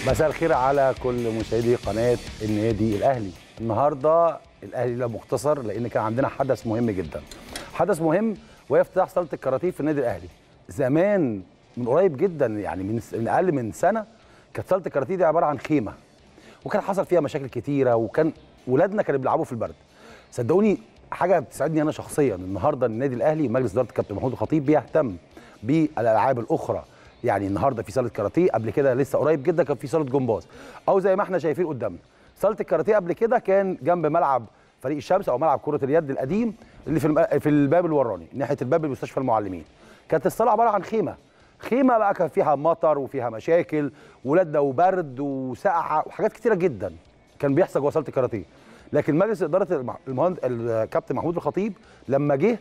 مساء الخير على كل مشاهدي قناه النادي الاهلي النهارده الاهلي لا مختصر لان كان عندنا حدث مهم جدا حدث مهم وهي افتتاح صاله الكاراتيه في النادي الاهلي زمان من قريب جدا يعني من من اقل من سنه كانت صاله الكاراتيه دي عباره عن خيمه وكان حصل فيها مشاكل كتيره وكان ولادنا كانوا بيلعبوا في البرد صدقوني حاجه بتسعدني انا شخصيا النهارده النادي الاهلي مجلس اداره الكابتن محمود الخطيب بيهتم بالالعاب الاخرى يعني النهارده في صاله كاراتيه قبل كده لسه قريب جدا كان في صاله جمباز او زي ما احنا شايفين قدامنا صاله الكاراتيه قبل كده كان جنب ملعب فريق الشمس او ملعب كره اليد القديم اللي في الم- في الباب الوراني ناحيه الباب المستشفى المعلمين كانت الصاله عباره عن خيمه خيمه بقى كان فيها مطر وفيها مشاكل ولادنا وبرد وسقعه وحاجات كتيره جدا كان بيحصل جوه صاله الكاراتيه لكن مجلس اداره المع- المهند... الكابتن محمود الخطيب لما جه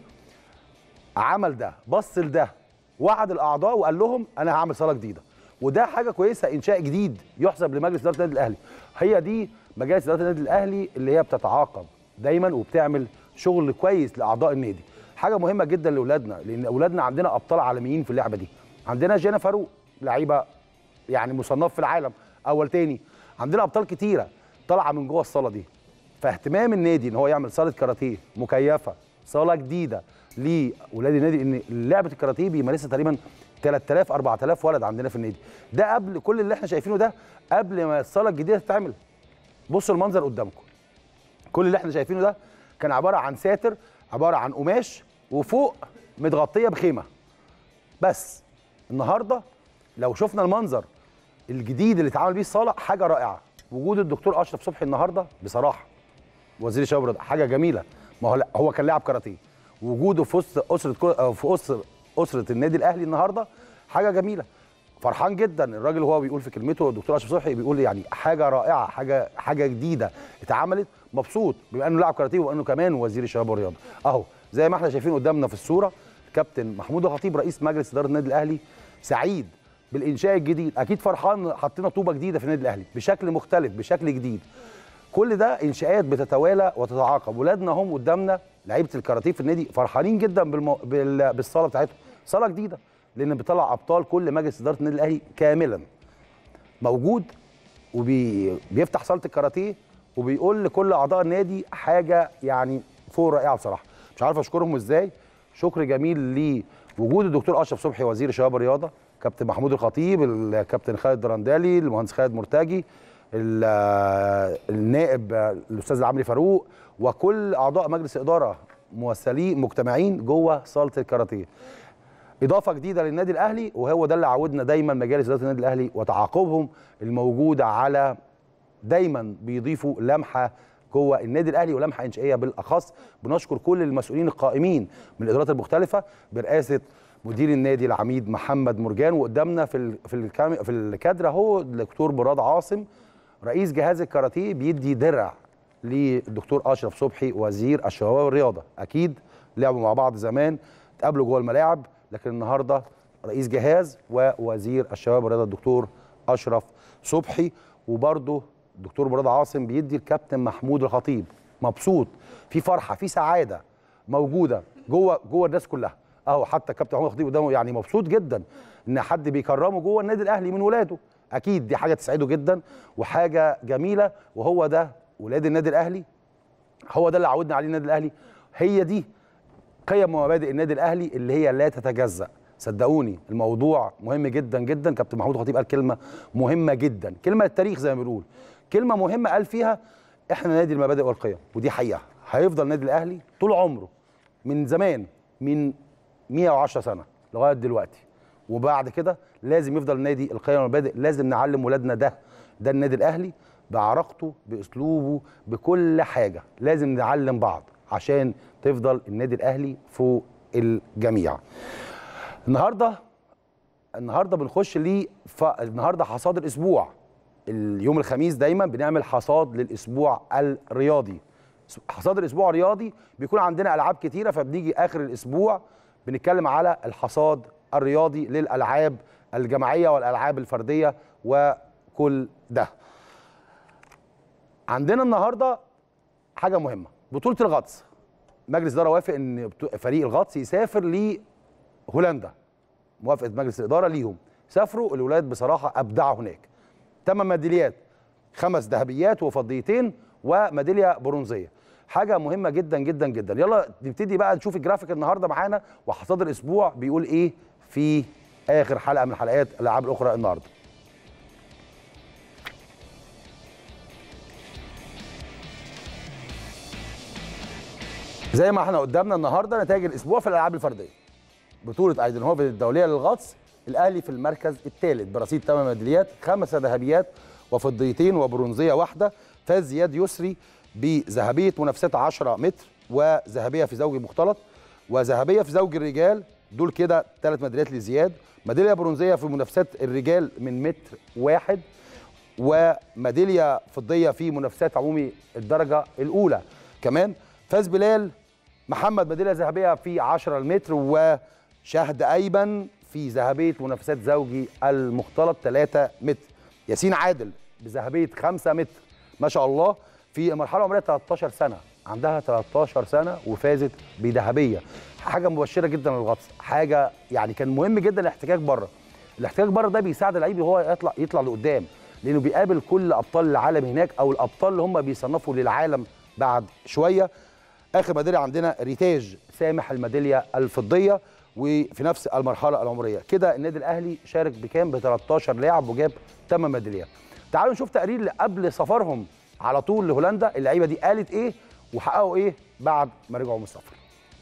عمل ده بص لده وعد الاعضاء وقال لهم انا هعمل صاله جديده وده حاجه كويسه انشاء جديد يحسب لمجلس اداره النادي الاهلي هي دي مجالس اداره النادي الاهلي اللي هي بتتعاقب دايما وبتعمل شغل كويس لاعضاء النادي حاجه مهمه جدا لاولادنا لان اولادنا عندنا ابطال عالميين في اللعبه دي عندنا جانا فاروق لعيبه يعني مصنف في العالم اول تاني عندنا ابطال كتيره طالعه من جوه الصاله دي فاهتمام النادي ان هو يعمل صاله كاراتيه مكيفه صاله جديده لاولاد النادي ان لعبه الكاراتيه بيمارسها تقريبا 3000 4000 ولد عندنا في النادي ده قبل كل اللي احنا شايفينه ده قبل ما الصاله الجديده تتعمل بصوا المنظر قدامكم كل اللي احنا شايفينه ده كان عباره عن ساتر عباره عن قماش وفوق متغطيه بخيمه بس النهارده لو شفنا المنظر الجديد اللي اتعمل بيه الصاله حاجه رائعه وجود الدكتور اشرف صبحي النهارده بصراحه وزير الشباب والرياضه حاجه جميله ما هو لا هو كان لاعب كاراتيه وجوده في وسط اسره كو- أو في اسره اسره النادي الاهلي النهارده حاجه جميله فرحان جدا الراجل وهو بيقول في كلمته الدكتور اشرف صبحي بيقول يعني حاجه رائعه حاجه حاجه جديده اتعملت مبسوط بما انه لاعب كاراتيه وانه كمان وزير الشباب والرياضه اهو زي ما احنا شايفين قدامنا في الصوره كابتن محمود الخطيب رئيس مجلس اداره النادي الاهلي سعيد بالانشاء الجديد اكيد فرحان حطينا طوبه جديده في النادي الاهلي بشكل مختلف بشكل جديد كل ده انشاءات بتتوالى وتتعاقب ولادنا هم قدامنا لعيبه الكاراتيه في النادي فرحانين جدا بالمو... بال... بالصاله بتاعتهم صاله جديده لان بيطلع ابطال كل مجلس اداره النادي الاهلي كاملا موجود وبيفتح صاله الكاراتيه وبيقول لكل اعضاء النادي حاجه يعني فوق رائعه بصراحه مش عارف اشكرهم ازاي شكر جميل لوجود الدكتور اشرف صبحي وزير الشباب والرياضه كابتن محمود الخطيب الكابتن خالد درندالي المهندس خالد مرتجي ال- النائب الاستاذ العمري فاروق وكل اعضاء مجلس اداره موسلين مجتمعين جوه صاله الكاراتيه اضافه جديده للنادي الاهلي وهو ده اللي عودنا دايما مجالس اداره النادي الاهلي وتعاقبهم الموجوده على دايما بيضيفوا لمحه جوه النادي الاهلي ولمحه انشائيه بالاخص بنشكر كل المسؤولين القائمين من الادارات المختلفه برئاسه مدير النادي العميد محمد مرجان وقدامنا في ال في الكام في الكادر اهو الدكتور مراد عاصم رئيس جهاز الكاراتيه بيدي درع للدكتور اشرف صبحي وزير الشباب والرياضه اكيد لعبوا مع بعض زمان اتقابلوا جوه الملاعب لكن النهارده رئيس جهاز ووزير الشباب والرياضه الدكتور اشرف صبحي وبرضه الدكتور مراد عاصم بيدي الكابتن محمود الخطيب مبسوط في فرحه في سعاده موجوده جوه جوه الناس كلها اهو حتى الكابتن محمود الخطيب قدامه يعني مبسوط جدا ان حد بيكرمه جوه النادي الاهلي من ولاده اكيد دي حاجه تسعده جدا وحاجه جميله وهو ده ولاد النادي الاهلي هو ده اللي عودنا عليه النادي الاهلي هي دي قيم ومبادئ النادي الاهلي اللي هي لا تتجزأ صدقوني الموضوع مهم جدا جدا كابتن محمود الخطيب قال كلمه مهمه جدا كلمه للتاريخ زي ما بنقول كلمه مهمه قال فيها احنا نادي المبادئ والقيم ودي حقيقه هيفضل النادي الاهلي طول عمره من زمان من 110 سنه لغايه دلوقتي وبعد كده لازم يفضل النادي القيم والمبادئ لازم نعلم ولادنا ده ده النادي الاهلي بعراقته باسلوبه بكل حاجه لازم نعلم بعض عشان تفضل النادي الاهلي فوق الجميع النهارده النهارده بنخش ليه ف... النهارده حصاد الاسبوع اليوم الخميس دايما بنعمل حصاد للاسبوع الرياضي حصاد الاسبوع الرياضي بيكون عندنا العاب كتيره فبنيجي اخر الاسبوع بنتكلم على الحصاد الرياضي للالعاب الجماعيه والالعاب الفرديه وكل ده عندنا النهارده حاجه مهمه بطوله الغطس مجلس الاداره وافق ان بتو- فريق الغطس يسافر لهولندا موافقه مجلس الاداره ليهم سافروا الولاد بصراحه ابدعوا هناك ثمان ميداليات خمس ذهبيات وفضيتين وميداليه برونزيه حاجه مهمه جدا جدا جدا يلا نبتدي بقى نشوف الجرافيك النهارده معانا وحصاد الاسبوع بيقول ايه في اخر حلقه من حلقات الالعاب الاخرى النهارده زي ما احنا قدامنا النهارده نتائج الاسبوع في الالعاب الفرديه بطوله ايزنهوفر الدوليه للغطس الاهلي في المركز الثالث برصيد 8 ميداليات خمسه ذهبيات وفضيتين وبرونزيه واحده فاز زياد يسري بذهبيه منافسات 10 متر وذهبيه في زوج مختلط وذهبيه في زوج الرجال دول كده ثلاث ميداليات لزياد ميداليه برونزيه في منافسات الرجال من متر واحد وميداليه فضيه في منافسات عمومي الدرجه الاولى كمان فاز بلال محمد ميداليه ذهبيه في 10 المتر وشهد ايمن في ذهبيه منافسات زوجي المختلط 3 متر ياسين عادل بذهبيه 5 متر ما شاء الله في المرحله العمريه 13 سنه عندها 13 سنه وفازت بذهبيه حاجه مبشره جدا للغطس حاجه يعني كان مهم جدا الاحتكاك بره الاحتكاك بره ده بيساعد اللعيب هو يطلع يطلع لقدام لانه بيقابل كل ابطال العالم هناك او الابطال اللي هم بيصنفوا للعالم بعد شويه اخر ميداليه عندنا ريتاج سامح الميداليه الفضيه وفي نفس المرحله العمريه كده النادي الاهلي شارك بكام ب 13 لاعب وجاب 8 ميداليات تعالوا نشوف تقرير قبل سفرهم على طول لهولندا اللعيبه دي قالت ايه وحققوا ايه بعد ما رجعوا من السفر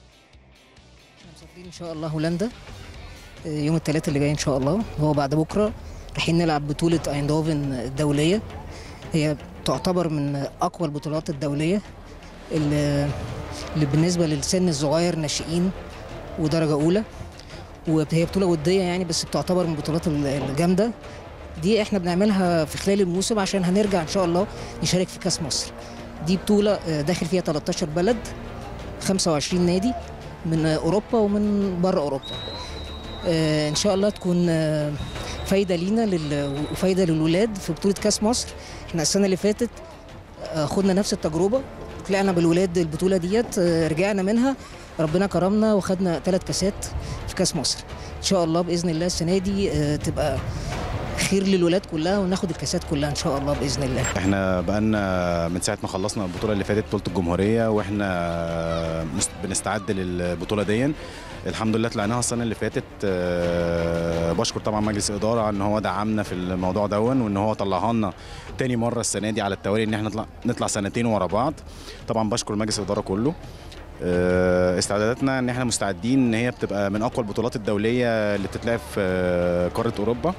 احنا مسافرين ان شاء الله هولندا آه، يوم الثلاثاء اللي جاي ان شاء الله هو بعد بكره رايحين نلعب بطوله ايندهوفن الدوليه هي تعتبر من اقوى البطولات الدوليه اللي, اللي بالنسبه للسن الصغير ناشئين ودرجه اولى وهي بطوله وديه يعني بس بتعتبر من البطولات ال- الجامده دي احنا بنعملها في خلال الموسم عشان هنرجع ان شاء الله نشارك في كاس مصر دي بطوله آه، داخل فيها 13 بلد 25 نادي من اوروبا ومن بره اوروبا آه، ان شاء الله تكون آه، فايده لينا لل- وفايده للولاد في بطوله كاس مصر احنا السنه اللي فاتت آه، خدنا نفس التجربه طلعنا بالولاد البطوله ديت آه، رجعنا منها ربنا كرمنا وخدنا ثلاث كاسات في كاس مصر ان شاء الله باذن الله السنه دي آه، تبقى خير للولاد كلها وناخد الكاسات كلها ان شاء الله باذن الله احنا بقالنا من ساعه ما خلصنا البطوله اللي فاتت بطوله الجمهوريه واحنا مست- بنستعد للبطوله دي الحمد لله طلعناها السنه اللي فاتت آه، بشكر طبعا مجلس الاداره ان هو دعمنا في الموضوع دون وان هو طلعها لنا تاني مره السنه دي على التوالي ان احنا نطلع نطلع سنتين ورا بعض طبعا بشكر مجلس الاداره كله آه، استعداداتنا ان احنا مستعدين ان هي بتبقى من اقوى البطولات الدوليه اللي بتتلعب في آه، قاره اوروبا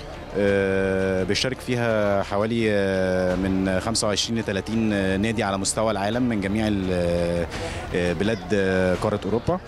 آه، بيشارك فيها حوالي آه، من 25 ل 30 نادي على مستوى العالم من جميع ال- آه، بلاد آه، قاره اوروبا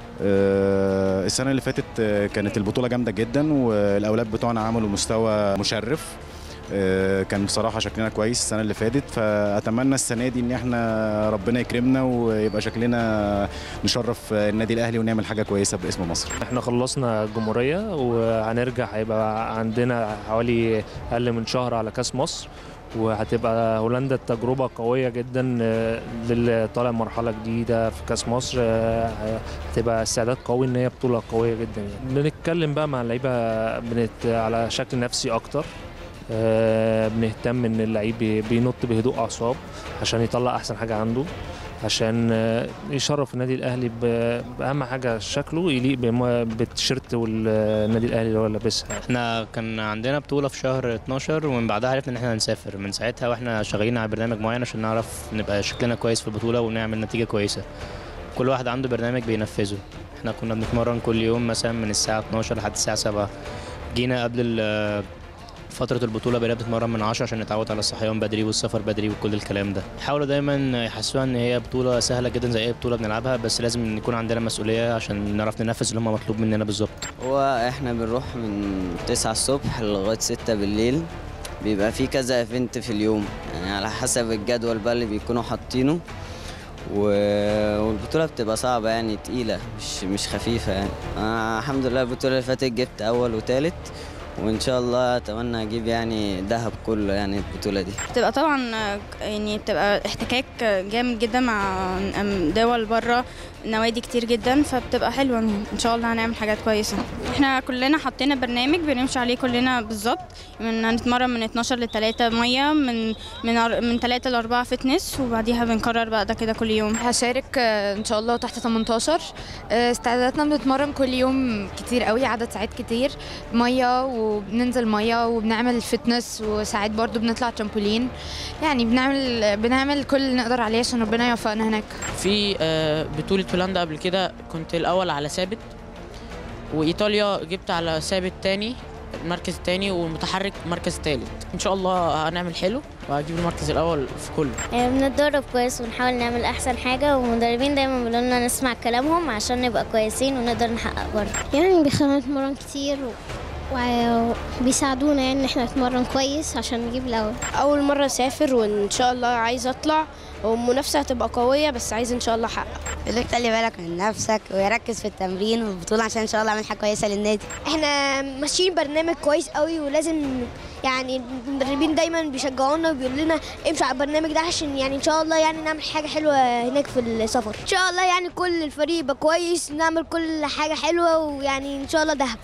آه، السنه اللي فاتت آه، كانت البطوله جامده جدا والاولاد بتوعنا عملوا مستوى مشرف آه، كان بصراحه شكلنا كويس السنه اللي فاتت فاتمنى السنه دي ان احنا ربنا يكرمنا ويبقى شكلنا نشرف النادي الاهلي ونعمل حاجه كويسه باسم مصر احنا خلصنا الجمهورية وهنرجع هيبقى عندنا حوالي أقل من شهر على كأس مصر وهتبقى هولندا تجربة قوية جدا آه، للي طالع مرحلة جديدة في كأس مصر آه، هتبقى استعداد قوي إن هي بطولة قوية جدا يعني بنتكلم بقى مع اللعيبة بنت على شكل نفسي أكتر آه، بنهتم إن اللعيب بي- بينط بهدوء أعصاب عشان يطلع أحسن حاجة عنده عشان آه، يشرف النادي الاهلي ب- باهم حاجه شكله يليق بم- بالتيشيرت والنادي الاهلي اللي هو لابسها احنا كان عندنا بطولة في شهر 12 ومن بعدها عرفنا ان احنا هنسافر من ساعتها واحنا شغالين على برنامج معين عشان نعرف نبقى شكلنا كويس في البطولة ونعمل نتيجة كويسة كل واحد عنده برنامج بينفذه احنا كنا بنتمرن كل يوم مثلا من الساعة 12 لحد الساعة 7 جينا قبل ال- فترة البطولة بقينا بنتمرن من 10 عشان نتعود على الصحيان بدري والسفر بدري وكل الكلام ده حاولوا دايما يحسوها ان هي بطولة سهلة جدا زي اي بطولة بنلعبها بس لازم يكون عندنا مسؤولية عشان نعرف ننفذ اللي هم مطلوب مننا بالظبط هو احنا بنروح من 9 الصبح لغاية 6 بالليل بيبقى في كذا ايفنت في اليوم يعني على حسب الجدول بقى اللي بيكونوا حاطينه و- والبطولة بتبقى صعبة يعني تقيلة مش مش خفيفة يعني أنا الحمد لله البطولة اللي فاتت جبت أول وتالت وان شاء الله اتمنى اجيب يعني ذهب كله يعني البطوله دي بتبقى طبعا آه، يعني بتبقى احتكاك جامد جدا مع دول بره نوادي كتير جدا فبتبقى حلوه ان شاء الله هنعمل حاجات كويسه احنا كلنا حطينا برنامج بنمشي عليه كلنا بالظبط من هنتمرن من 12 ل 3 ميه من من أر- من 3 ل 4 فتنس وبعديها بنكرر بقى ده كده كل يوم هشارك آه، ان شاء الله تحت 18 آه، استعداداتنا بنتمرن كل يوم كتير قوي عدد ساعات كتير ميه وبننزل ميه وبنعمل فتنس وساعات برضو بنطلع تrampolin يعني بنعمل بنعمل كل اللي نقدر عليه عشان ربنا يوفقنا هناك في آه، بطولة هولندا قبل كده كنت الأول على ثابت وإيطاليا جبت على ثابت تاني المركز التاني والمتحرك مركز تالت إن شاء الله هنعمل حلو وهجيب المركز الأول في كله بنتدرب كويس ونحاول نعمل احسن حاجه والمدربين دايما بيقولوا لنا نسمع كلامهم عشان نبقى كويسين ونقدر نحقق برضه يعني بيخلونا نتمرن كتير وبيساعدونا يعني ان احنا نتمرن كويس عشان نجيب الاول اول مره اسافر وان شاء الله عايز اطلع والمنافسه هتبقى قويه بس عايز ان شاء الله احقق لك خلي بالك من نفسك ويركز في التمرين والبطوله عشان ان شاء الله اعمل حاجه كويسه للنادي احنا ماشيين برنامج كويس قوي ولازم يعني المدربين دايما بيشجعونا وبيقولوا لنا امشوا على البرنامج ده عشان يعني ان شاء الله يعني نعمل حاجه حلوه هناك في السفر ان شاء الله يعني كل الفريق يبقى كويس نعمل كل حاجه حلوه ويعني ان شاء الله دهب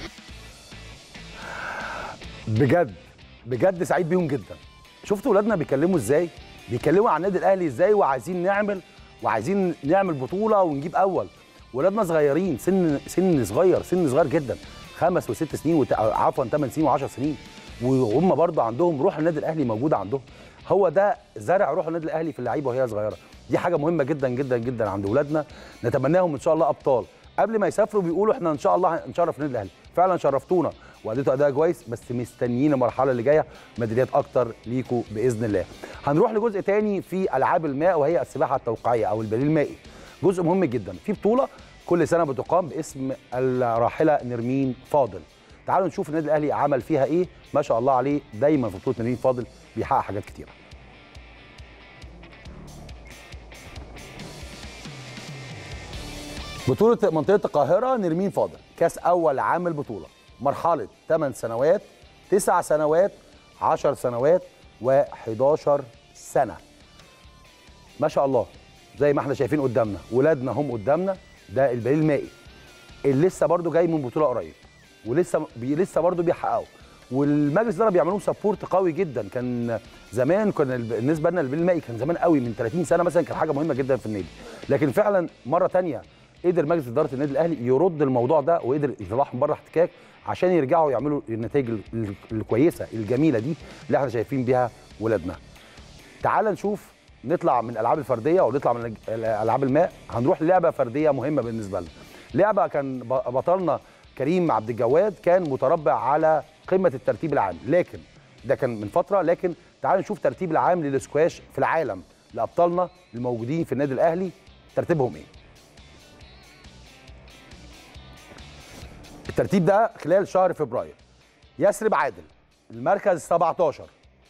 بجد بجد سعيد بيهم جدا شفتوا ولادنا بيكلموا ازاي بيكلموا عن النادي الاهلي ازاي وعايزين نعمل وعايزين نعمل بطوله ونجيب اول ولادنا صغيرين سن سن صغير سن صغير جدا خمس وست سنين وت... عفوا ثمان سنين و10 سنين وهم برضه عندهم روح النادي الاهلي موجوده عندهم هو ده زرع روح النادي الاهلي في اللعيبه وهي صغيره دي حاجه مهمه جدا جدا جدا عند ولادنا نتمناهم ان شاء الله ابطال قبل ما يسافروا بيقولوا احنا ان شاء الله هنشرف النادي الاهلي فعلا شرفتونا واديتوا اداء كويس بس مستنيين المرحله اللي جايه ميداليات اكتر ليكوا باذن الله هنروح لجزء تاني في العاب الماء وهي السباحه التوقيعيه او البديل المائي جزء مهم جدا في بطوله كل سنه بتقام باسم الراحله نرمين فاضل تعالوا نشوف النادي الاهلي عمل فيها ايه ما شاء الله عليه دايما في بطوله نرمين فاضل بيحقق حاجات كتيره بطولة منطقة القاهرة نرمين فاضل كاس أول عام البطولة مرحلة 8 سنوات 9 سنوات 10 سنوات و11 سنة ما شاء الله زي ما احنا شايفين قدامنا ولادنا هم قدامنا ده البديل المائي اللي لسه برضو جاي من بطولة قريب ولسه بي لسه برضو بيحققوا والمجلس ده بيعملوا سبورت قوي جدا كان زمان كان الب- بالنسبه لنا البديل المائي كان زمان قوي من 30 سنه مثلا كان حاجه مهمه جدا في النادي لكن فعلا مره تانية قدر مجلس اداره النادي الاهلي يرد الموضوع ده وقدر يطلعهم بره احتكاك عشان يرجعوا يعملوا النتائج ال- ال- الكويسه الجميله دي اللي احنا شايفين بيها ولادنا. تعال نشوف نطلع من الالعاب الفرديه ونطلع من الج- العاب الماء هنروح للعبه فرديه مهمه بالنسبه لنا. لعبه كان ب- بطلنا كريم عبد الجواد كان متربع على قمه الترتيب العام لكن ده كان من فتره لكن تعال نشوف ترتيب العام للسكواش في العالم لابطالنا الموجودين في النادي الاهلي ترتيبهم ايه؟ الترتيب ده خلال شهر فبراير يسرب عادل المركز 17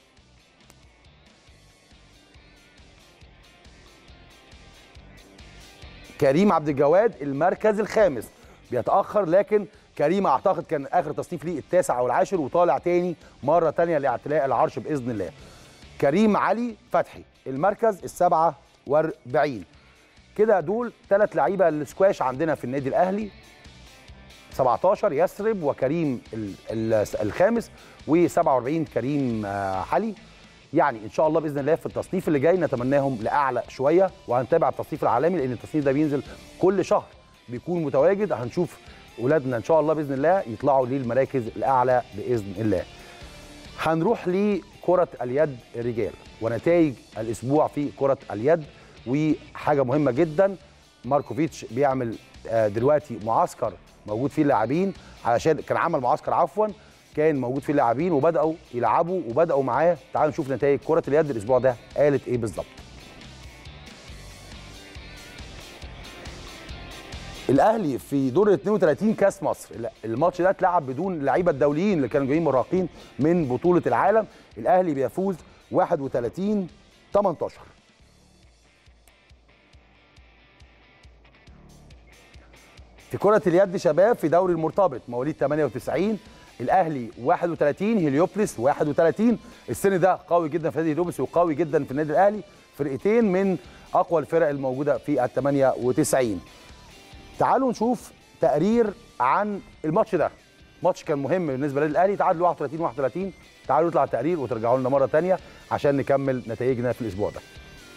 كريم عبد الجواد المركز الخامس بيتاخر لكن كريم اعتقد كان اخر تصنيف ليه التاسع او العاشر وطالع تاني مره تانيه لاعتلاء العرش باذن الله كريم علي فتحي المركز السبعة واربعين كده دول ثلاث لعيبه السكواش عندنا في النادي الاهلي 17 يسرب وكريم ال- ال- الخامس و47 كريم آه، علي يعني ان شاء الله باذن الله في التصنيف اللي جاي نتمناهم لاعلى شويه وهنتابع التصنيف العالمي لان التصنيف ده بينزل كل شهر بيكون متواجد هنشوف اولادنا ان شاء الله باذن الله يطلعوا للمراكز الاعلى باذن الله هنروح لكرة اليد رجال ونتائج الأسبوع في كرة اليد وحاجة مهمة جدا ماركوفيتش بيعمل آه، دلوقتي معسكر موجود فيه اللاعبين علشان كان عمل معسكر عفوا كان موجود فيه اللاعبين وبدأوا يلعبوا وبدأوا معاه تعالوا نشوف نتائج كرة اليد الأسبوع ده قالت إيه بالظبط الاهلي في دور ال 32 كاس مصر لا، الماتش ده اتلعب بدون اللعيبه الدوليين اللي كانوا جايين مراهقين من بطوله العالم الاهلي بيفوز 31 18 في كرة اليد شباب في دوري المرتبط مواليد 98 الاهلي 31 هليوبلس 31 السن ده قوي جدا في نادي هليوبلس وقوي جدا في النادي الاهلي فرقتين من اقوى الفرق الموجوده في ال 98 تعالوا نشوف تقرير عن الماتش ده ماتش كان مهم بالنسبه للنادي الاهلي تعادلوا 31 31 تعالوا نطلع تقرير وترجعوا لنا مره ثانيه عشان نكمل نتائجنا في الاسبوع ده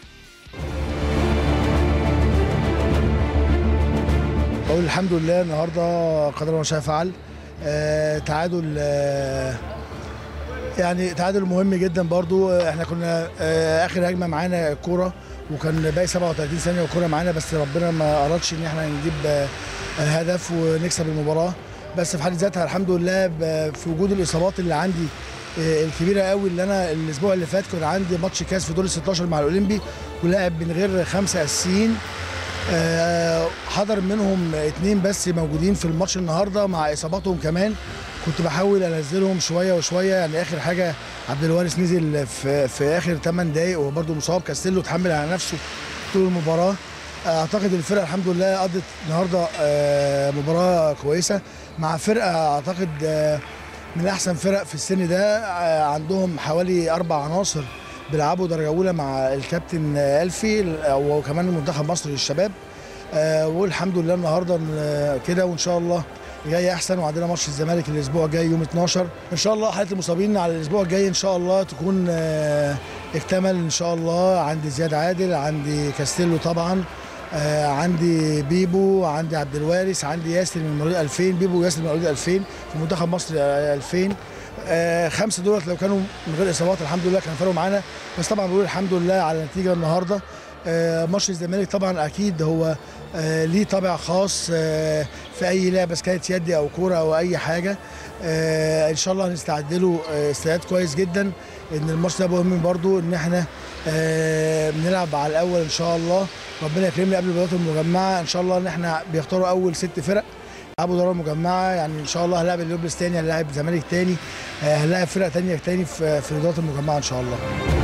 بقول الحمد لله النهارده قدر ما شاء فعل آه تعادل آه يعني تعادل مهم جدا برضو آه، احنا كنا آه اخر هجمه معانا الكوره وكان باقي 37 ثانيه والكوره معانا بس ربنا ما ارادش ان احنا نجيب آه هدف ونكسب المباراه بس في حد ذاتها الحمد لله ب- في وجود الاصابات اللي عندي آه، الكبيره قوي اللي انا الاسبوع اللي فات كان عندي ماتش كاس في دور ال 16 مع الاولمبي ولاعب من غير خمسه اساسيين آه، حضر منهم اتنين بس موجودين في الماتش النهارده مع اصاباتهم كمان كنت بحاول انزلهم شويه وشويه يعني اخر حاجه عبد الوارث نزل في, في اخر 8 دقائق وهو برده مصاب كاستيلو اتحمل على نفسه طول المباراه آه، اعتقد الفرقه الحمد لله قضت النهارده آه، مباراه كويسه مع فرقه اعتقد آه، من احسن فرق في السن ده آه، عندهم حوالي اربع عناصر بيلعبوا درجه اولى مع الكابتن آه، الفي وكمان منتخب مصر للشباب آه، والحمد لله النهارده آه، كده وان شاء الله جاي احسن وعندنا ماتش الزمالك الاسبوع الجاي يوم 12 ان شاء الله حاله المصابين على الاسبوع الجاي ان شاء الله تكون آه، اكتمل ان شاء الله عندي زياد عادل عندي كاستيلو طبعا آه، عندي بيبو عندي عبد الوارث عندي ياسر من مواليد 2000 بيبو وياسر من مواليد 2000 في منتخب مصر آه، 2000 آه، خمسه دولت لو كانوا من غير اصابات الحمد لله كانوا فرقوا معانا بس طبعا بقول الحمد لله على النتيجه النهارده آه، ماتش الزمالك طبعا اكيد هو آه، ليه طابع خاص آه، في اي لعبه إذا كانت يدي او كوره او اي حاجه آه، ان شاء الله هنستعد له آه، استعداد كويس جدا ان الماتش ده مهم برضو ان احنا آه، بنلعب على الاول ان شاء الله ربنا يكرمنا قبل البطولات المجمعه ان شاء الله ان احنا بيختاروا اول ست فرق يلعبوا دورة مجمعة يعني ان شاء الله هنلاعب اليوبلس تاني هنلاعب الزمالك تاني آه، هنلاعب فرق تانية تاني في في الدورات المجمعة ان شاء الله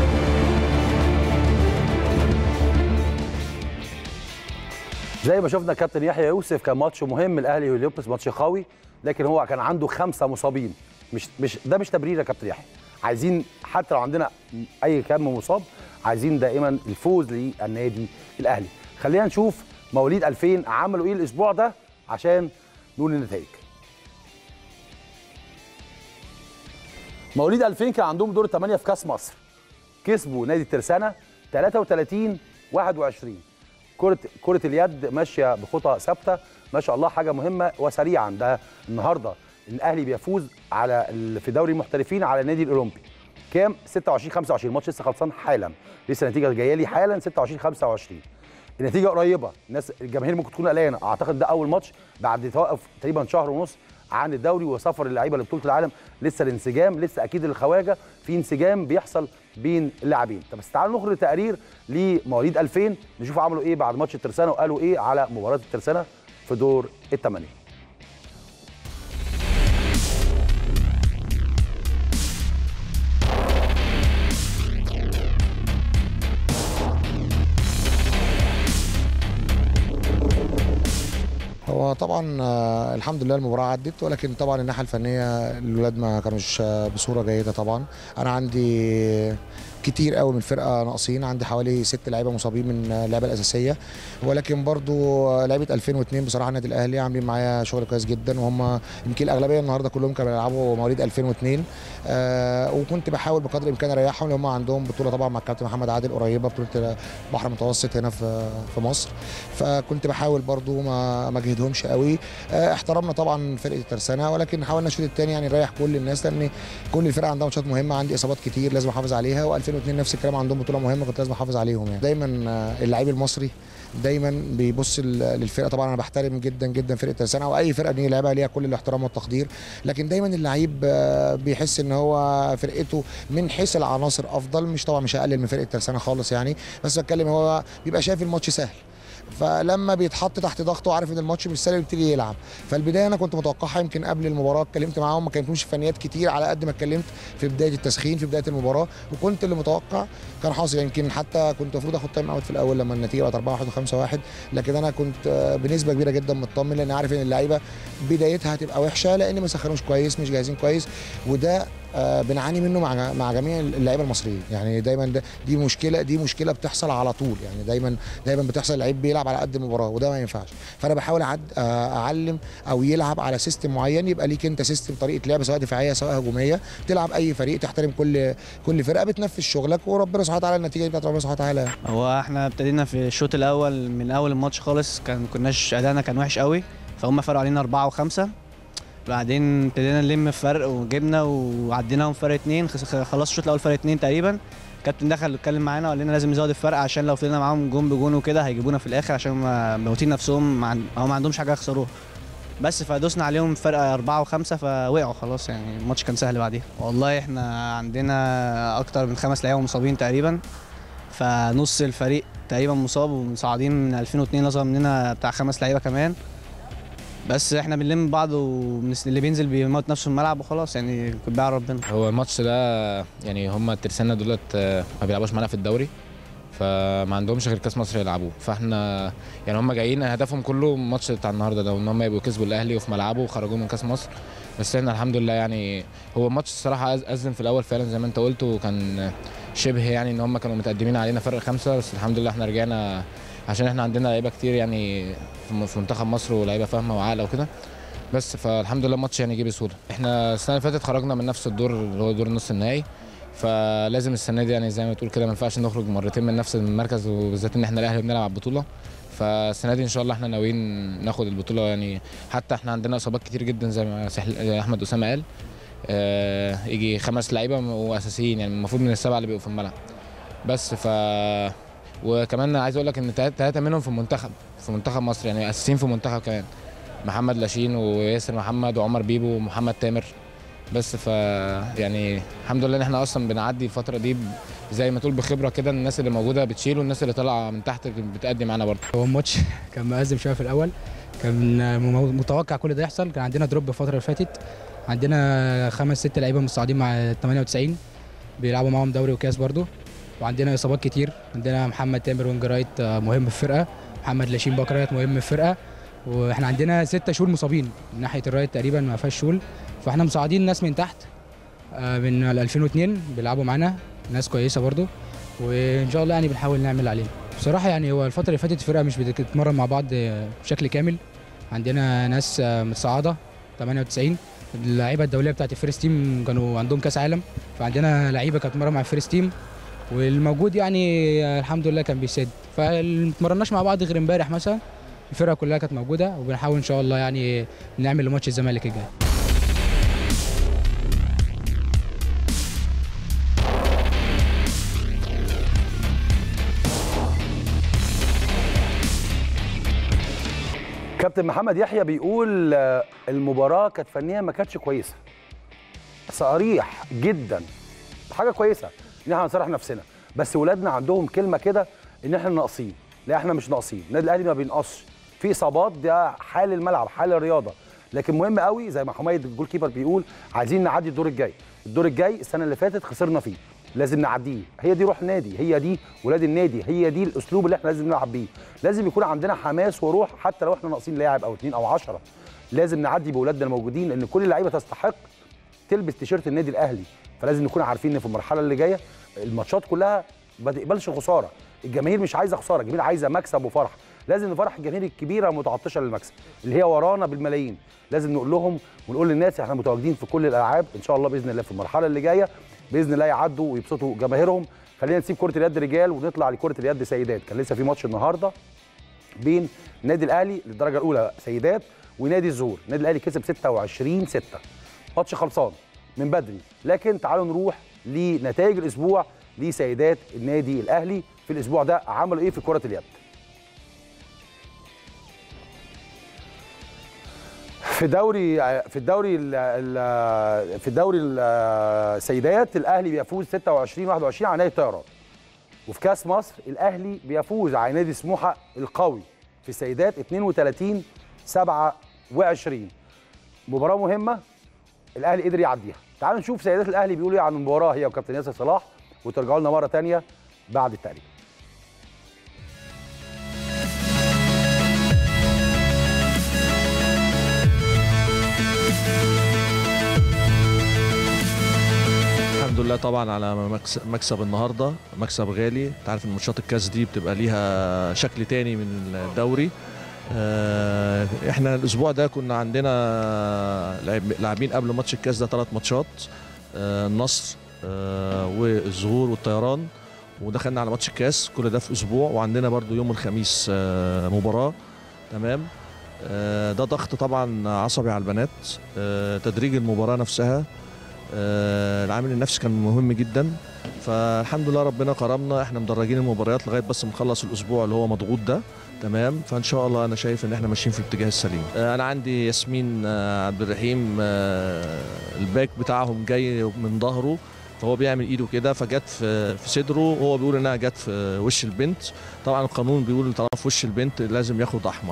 زي ما شفنا كابتن يحيى يوسف كان ماتش مهم الاهلي واليوبلس ماتش قوي لكن هو كان عنده خمسه مصابين مش مش ده مش تبرير يا كابتن يحيى عايزين حتى لو عندنا اي كم مصاب عايزين دائما الفوز للنادي الاهلي خلينا نشوف مواليد 2000 عملوا ايه الاسبوع ده عشان نقول النتائج مواليد 2000 كان عندهم دور الثمانيه في كاس مصر كسبوا نادي الترسانه 33 21 كرة كرة اليد ماشية بخطى ثابتة ما شاء الله حاجة مهمة وسريعا ده النهاردة الأهلي بيفوز على ال- في دوري المحترفين على النادي الأولمبي كام 26 25 الماتش لسه خلصان حالا لسه النتيجة جاية لي حالا 26 25 النتيجة قريبة الناس الجماهير ممكن تكون قلقانة أعتقد ده أول ماتش بعد توقف تقريبا شهر ونص عن الدوري وسفر اللعيبه لبطوله العالم لسه الانسجام لسه اكيد الخواجه في انسجام بيحصل بين اللاعبين طب بس تعالوا نخرج تقرير لمواليد 2000 نشوف عملوا ايه بعد ماتش الترسانه وقالوا ايه على مباراه الترسانه في دور الثمانيه هو طبعا آه، الحمد لله المباراه عدت ولكن طبعا الناحيه الفنيه الولاد ما كانوش آه، بصوره جيده طبعا انا عندي كتير قوي من الفرقه ناقصين عندي حوالي ست لعيبه مصابين من آه، اللعيبه الاساسيه ولكن برضو آه، لعيبه 2002 بصراحه النادي الاهلي عاملين معايا شغل كويس جدا وهم يمكن الاغلبيه النهارده كلهم كانوا بيلعبوا مواليد 2002 آه وكنت بحاول بقدر الامكان اريحهم لان هم عندهم بطوله طبعا مع الكابتن محمد عادل قريبه بطوله البحر المتوسط هنا في في مصر فكنت بحاول برضو ما ما اجهدهمش قوي آه احترمنا طبعا فرقه الترسانه ولكن حاولنا الشوط الثاني يعني نريح كل الناس لان كل الفرق عندها ماتشات مهمه عندي اصابات كتير لازم احافظ عليها و2002 نفس الكلام عندهم بطوله مهمه كنت لازم احافظ عليهم يعني دايما آه، اللعيب المصري دايما بيبص ل- للفرقه طبعا انا بحترم جدا جدا فرقه الترسانه او اي فرقه بنيجي لعبها ليها كل الاحترام والتقدير لكن دايما اللعيب آه، بيحس ان هو فرقته من حيث العناصر افضل مش طبعا مش هقلل من فرقه الترسانه خالص يعني بس بتكلم هو بيبقى شايف الماتش سهل فلما بيتحط تحت ضغط وعارف ان الماتش مش سهل بيبتدي يلعب فالبدايه انا كنت متوقعها يمكن قبل المباراه اتكلمت معاهم ما كلمتهمش في فنيات كتير على قد ما اتكلمت في بدايه التسخين في بدايه المباراه وكنت اللي متوقع كان حاصل يمكن حتى كنت المفروض اخد تايم اوت في الاول لما النتيجه بقت 4 1 و5 1 لكن انا كنت آه، بنسبه كبيره جدا مطمن لان عارف ان اللعيبه بدايتها هتبقى وحشه لان ما سخنوش كويس مش جاهزين كويس وده آه، بنعاني منه مع مع جميع اللعيبه المصريين يعني دايما ده دي مشكله دي مشكله بتحصل على طول يعني دايما دايما بتحصل لعيب بيلعب على قد المباراه وده ما ينفعش فانا بحاول أعد آه، اعلم او يلعب على سيستم معين يبقى ليك انت سيستم طريقه لعب سواء دفاعيه سواء هجوميه تلعب اي فريق تحترم كل كل فرقه بتنفذ شغلك وربنا سبحانه وتعالى النتيجه دي بتاعت ربنا سبحانه وتعالى هو احنا ابتدينا في الشوط الاول من اول الماتش خالص كان كناش ادائنا كان وحش قوي فهم فرقوا علينا أربعة وخمسة بعدين ابتدينا نلم فرق وجبنا وعديناهم فرق اتنين خس- خلاص الشوط الاول فرق اتنين تقريبا الكابتن دخل اتكلم معانا وقال لنا لازم نزود الفرق عشان لو فضلنا معاهم جون بجون وكده هيجيبونا في الاخر عشان ما موتين نفسهم ما عن- هو ما عندهمش حاجه يخسروها بس فدوسنا عليهم فرق أربعة وخمسة فوقعوا خلاص يعني الماتش كان سهل بعديها والله احنا عندنا أكتر من خمس لعيبة مصابين تقريبا فنص الفريق تقريبا مصاب ومصاعدين من 2002 نظر مننا بتاع خمس لعيبة كمان بس احنا بنلم بعض واللي بينزل بيموت نفسه في الملعب وخلاص يعني بيع ربنا هو الماتش ده يعني هم الترسانة دولت آه، ما بيلعبوش معانا في الدوري فما عندهمش غير كاس مصر يلعبوه فاحنا يعني هم جايين هدفهم كله الماتش بتاع النهارده ده وان هم يبقوا كسبوا الاهلي وفي ملعبه وخرجوه من كاس مصر بس احنا الحمد لله يعني هو الماتش الصراحه أز- ازم في الاول فعلا زي ما انت قلت وكان شبه يعني ان هم كانوا متقدمين علينا فرق خمسه بس الحمد لله احنا رجعنا عشان احنا عندنا لعيبه كتير يعني في في منتخب مصر ولاعيبه فاهمه وعاقله وكده بس فالحمد لله الماتش يعني جه بسهوله احنا السنه اللي فاتت خرجنا من نفس الدور اللي هو دور نص النهائي فلازم السنه دي يعني زي ما تقول كده ما ينفعش نخرج مرتين من نفس المركز وبالذات ان احنا الاهلي بنلعب على البطوله فالسنه دي ان شاء الله احنا ناويين ناخد البطوله يعني حتى احنا عندنا اصابات كتير جدا زي ما سحل- زي احمد اسامه قال آه يجي خمس لعيبه واساسيين يعني المفروض من السبعه اللي بيبقوا في الملعب بس ف وكمان عايز اقول لك ان ثلاثه منهم في المنتخب في منتخب مصر يعني اساسيين في المنتخب كمان محمد لاشين وياسر محمد وعمر بيبو ومحمد تامر بس ف يعني الحمد لله ان احنا اصلا بنعدي الفتره دي ب- زي ما تقول بخبره كده الناس اللي موجوده بتشيل والناس اللي طالعه من تحت بتأدي معانا برضه هو الماتش كان مأزم شويه في الاول كان مو- متوقع كل ده يحصل كان عندنا دروب الفتره اللي فاتت عندنا خمس ست لعيبه مصاعدين مع 98 بيلعبوا معاهم دوري وكاس برضو وعندنا اصابات كتير عندنا محمد تامر وينج رايت آه، مهم في الفرقه محمد لاشين باك رايت مهم في الفرقه واحنا عندنا ستة شول مصابين من ناحيه الرايت تقريبا ما فيهاش شول فاحنا مصاعدين ناس من تحت آه، من ال 2002 بيلعبوا معانا ناس كويسه برضو وان شاء الله يعني بنحاول نعمل اللي علينا بصراحه يعني هو الفتره اللي فاتت الفرقه مش بتتمرن مع بعض آه، بشكل كامل عندنا ناس آه، متصاعده 98 اللعيبه الدوليه بتاعت الفيرست تيم كانوا عندهم كاس عالم فعندنا لعيبه كانت بتتمرن مع الفيرست تيم والموجود يعني آه، الحمد لله كان بيسد فمتمرناش مع بعض غير امبارح مثلا الفرقه كلها كانت موجوده وبنحاول ان شاء الله يعني نعمل لماتش الزمالك الجاي كابتن محمد يحيى بيقول آه، المباراه كانت فنيا ما كانتش كويسه صريح جدا حاجه كويسه ان احنا نصرح نفسنا بس ولادنا عندهم كلمه كده ان احنا ناقصين لا احنا مش ناقصين النادي الاهلي ما بينقصش في اصابات ده حال الملعب حال الرياضه لكن مهم قوي زي ما حميد الجول كيبر بيقول عايزين نعدي الدور الجاي الدور الجاي السنه اللي فاتت خسرنا فيه لازم نعديه هي دي روح النادي هي دي ولاد النادي هي دي الاسلوب اللي احنا لازم نلعب بيه لازم يكون عندنا حماس وروح حتى لو احنا ناقصين لاعب او اتنين او عشرة لازم نعدي باولادنا الموجودين لان كل اللعيبه تستحق تلبس تيشيرت النادي الاهلي فلازم نكون عارفين ان في المرحله اللي جايه الماتشات كلها ما تقبلش خساره الجماهير مش عايزه خساره الجماهير عايزه مكسب وفرح لازم نفرح الجماهير الكبيره المتعطشه للمكسب اللي هي ورانا بالملايين لازم نقول لهم ونقول للناس احنا متواجدين في كل الالعاب ان شاء الله باذن الله في المرحله اللي جايه باذن الله يعدوا ويبسطوا جماهيرهم خلينا نسيب كره اليد رجال ونطلع لكره اليد سيدات كان لسه في ماتش النهارده بين النادي الاهلي للدرجه الاولى سيدات ونادي الزهور النادي الاهلي كسب 26 6 ماتش خلصان من بدري لكن تعالوا نروح لنتائج الاسبوع لسيدات النادي الاهلي في الاسبوع ده عملوا ايه في كره اليد في دوري في الدوري ال- ال- في الدوري السيدات الاهلي بيفوز 26 21 على نادي الطيران وفي كاس مصر الاهلي بيفوز على نادي سموحه القوي في السيدات 32 27 مباراه مهمه الاهلي قدر يعديها تعالوا نشوف سيدات الاهلي بيقولوا ايه عن المباراه هي وكابتن ياسر صلاح وترجعوا لنا مره ثانيه بعد التقرير الحمد لله طبعا على مكس- مكسب النهارده مكسب غالي انت عارف ان ماتشات الكاس دي بتبقى ليها شكل تاني من الدوري آه، احنا الاسبوع ده كنا عندنا لاعب- لاعبين قبل ماتش الكاس ده ثلاث ماتشات آه، النصر آه، والظهور والطيران ودخلنا على ماتش الكاس كل ده في اسبوع وعندنا برضو يوم الخميس آه، مباراه تمام آه، ده ضغط طبعا عصبي على البنات آه، تدريج المباراه نفسها آه، العامل النفسي كان مهم جدا فالحمد لله ربنا كرمنا احنا مدرجين المباريات لغايه بس نخلص الاسبوع اللي هو مضغوط ده تمام فان شاء الله انا شايف ان احنا ماشيين في الاتجاه السليم آه، انا عندي ياسمين آه، عبد الرحيم آه، الباك بتاعهم جاي من ظهره فهو بيعمل ايده كده فجت في في صدره وهو بيقول انها جت في وش البنت طبعا القانون بيقول طالما في وش البنت لازم ياخد احمر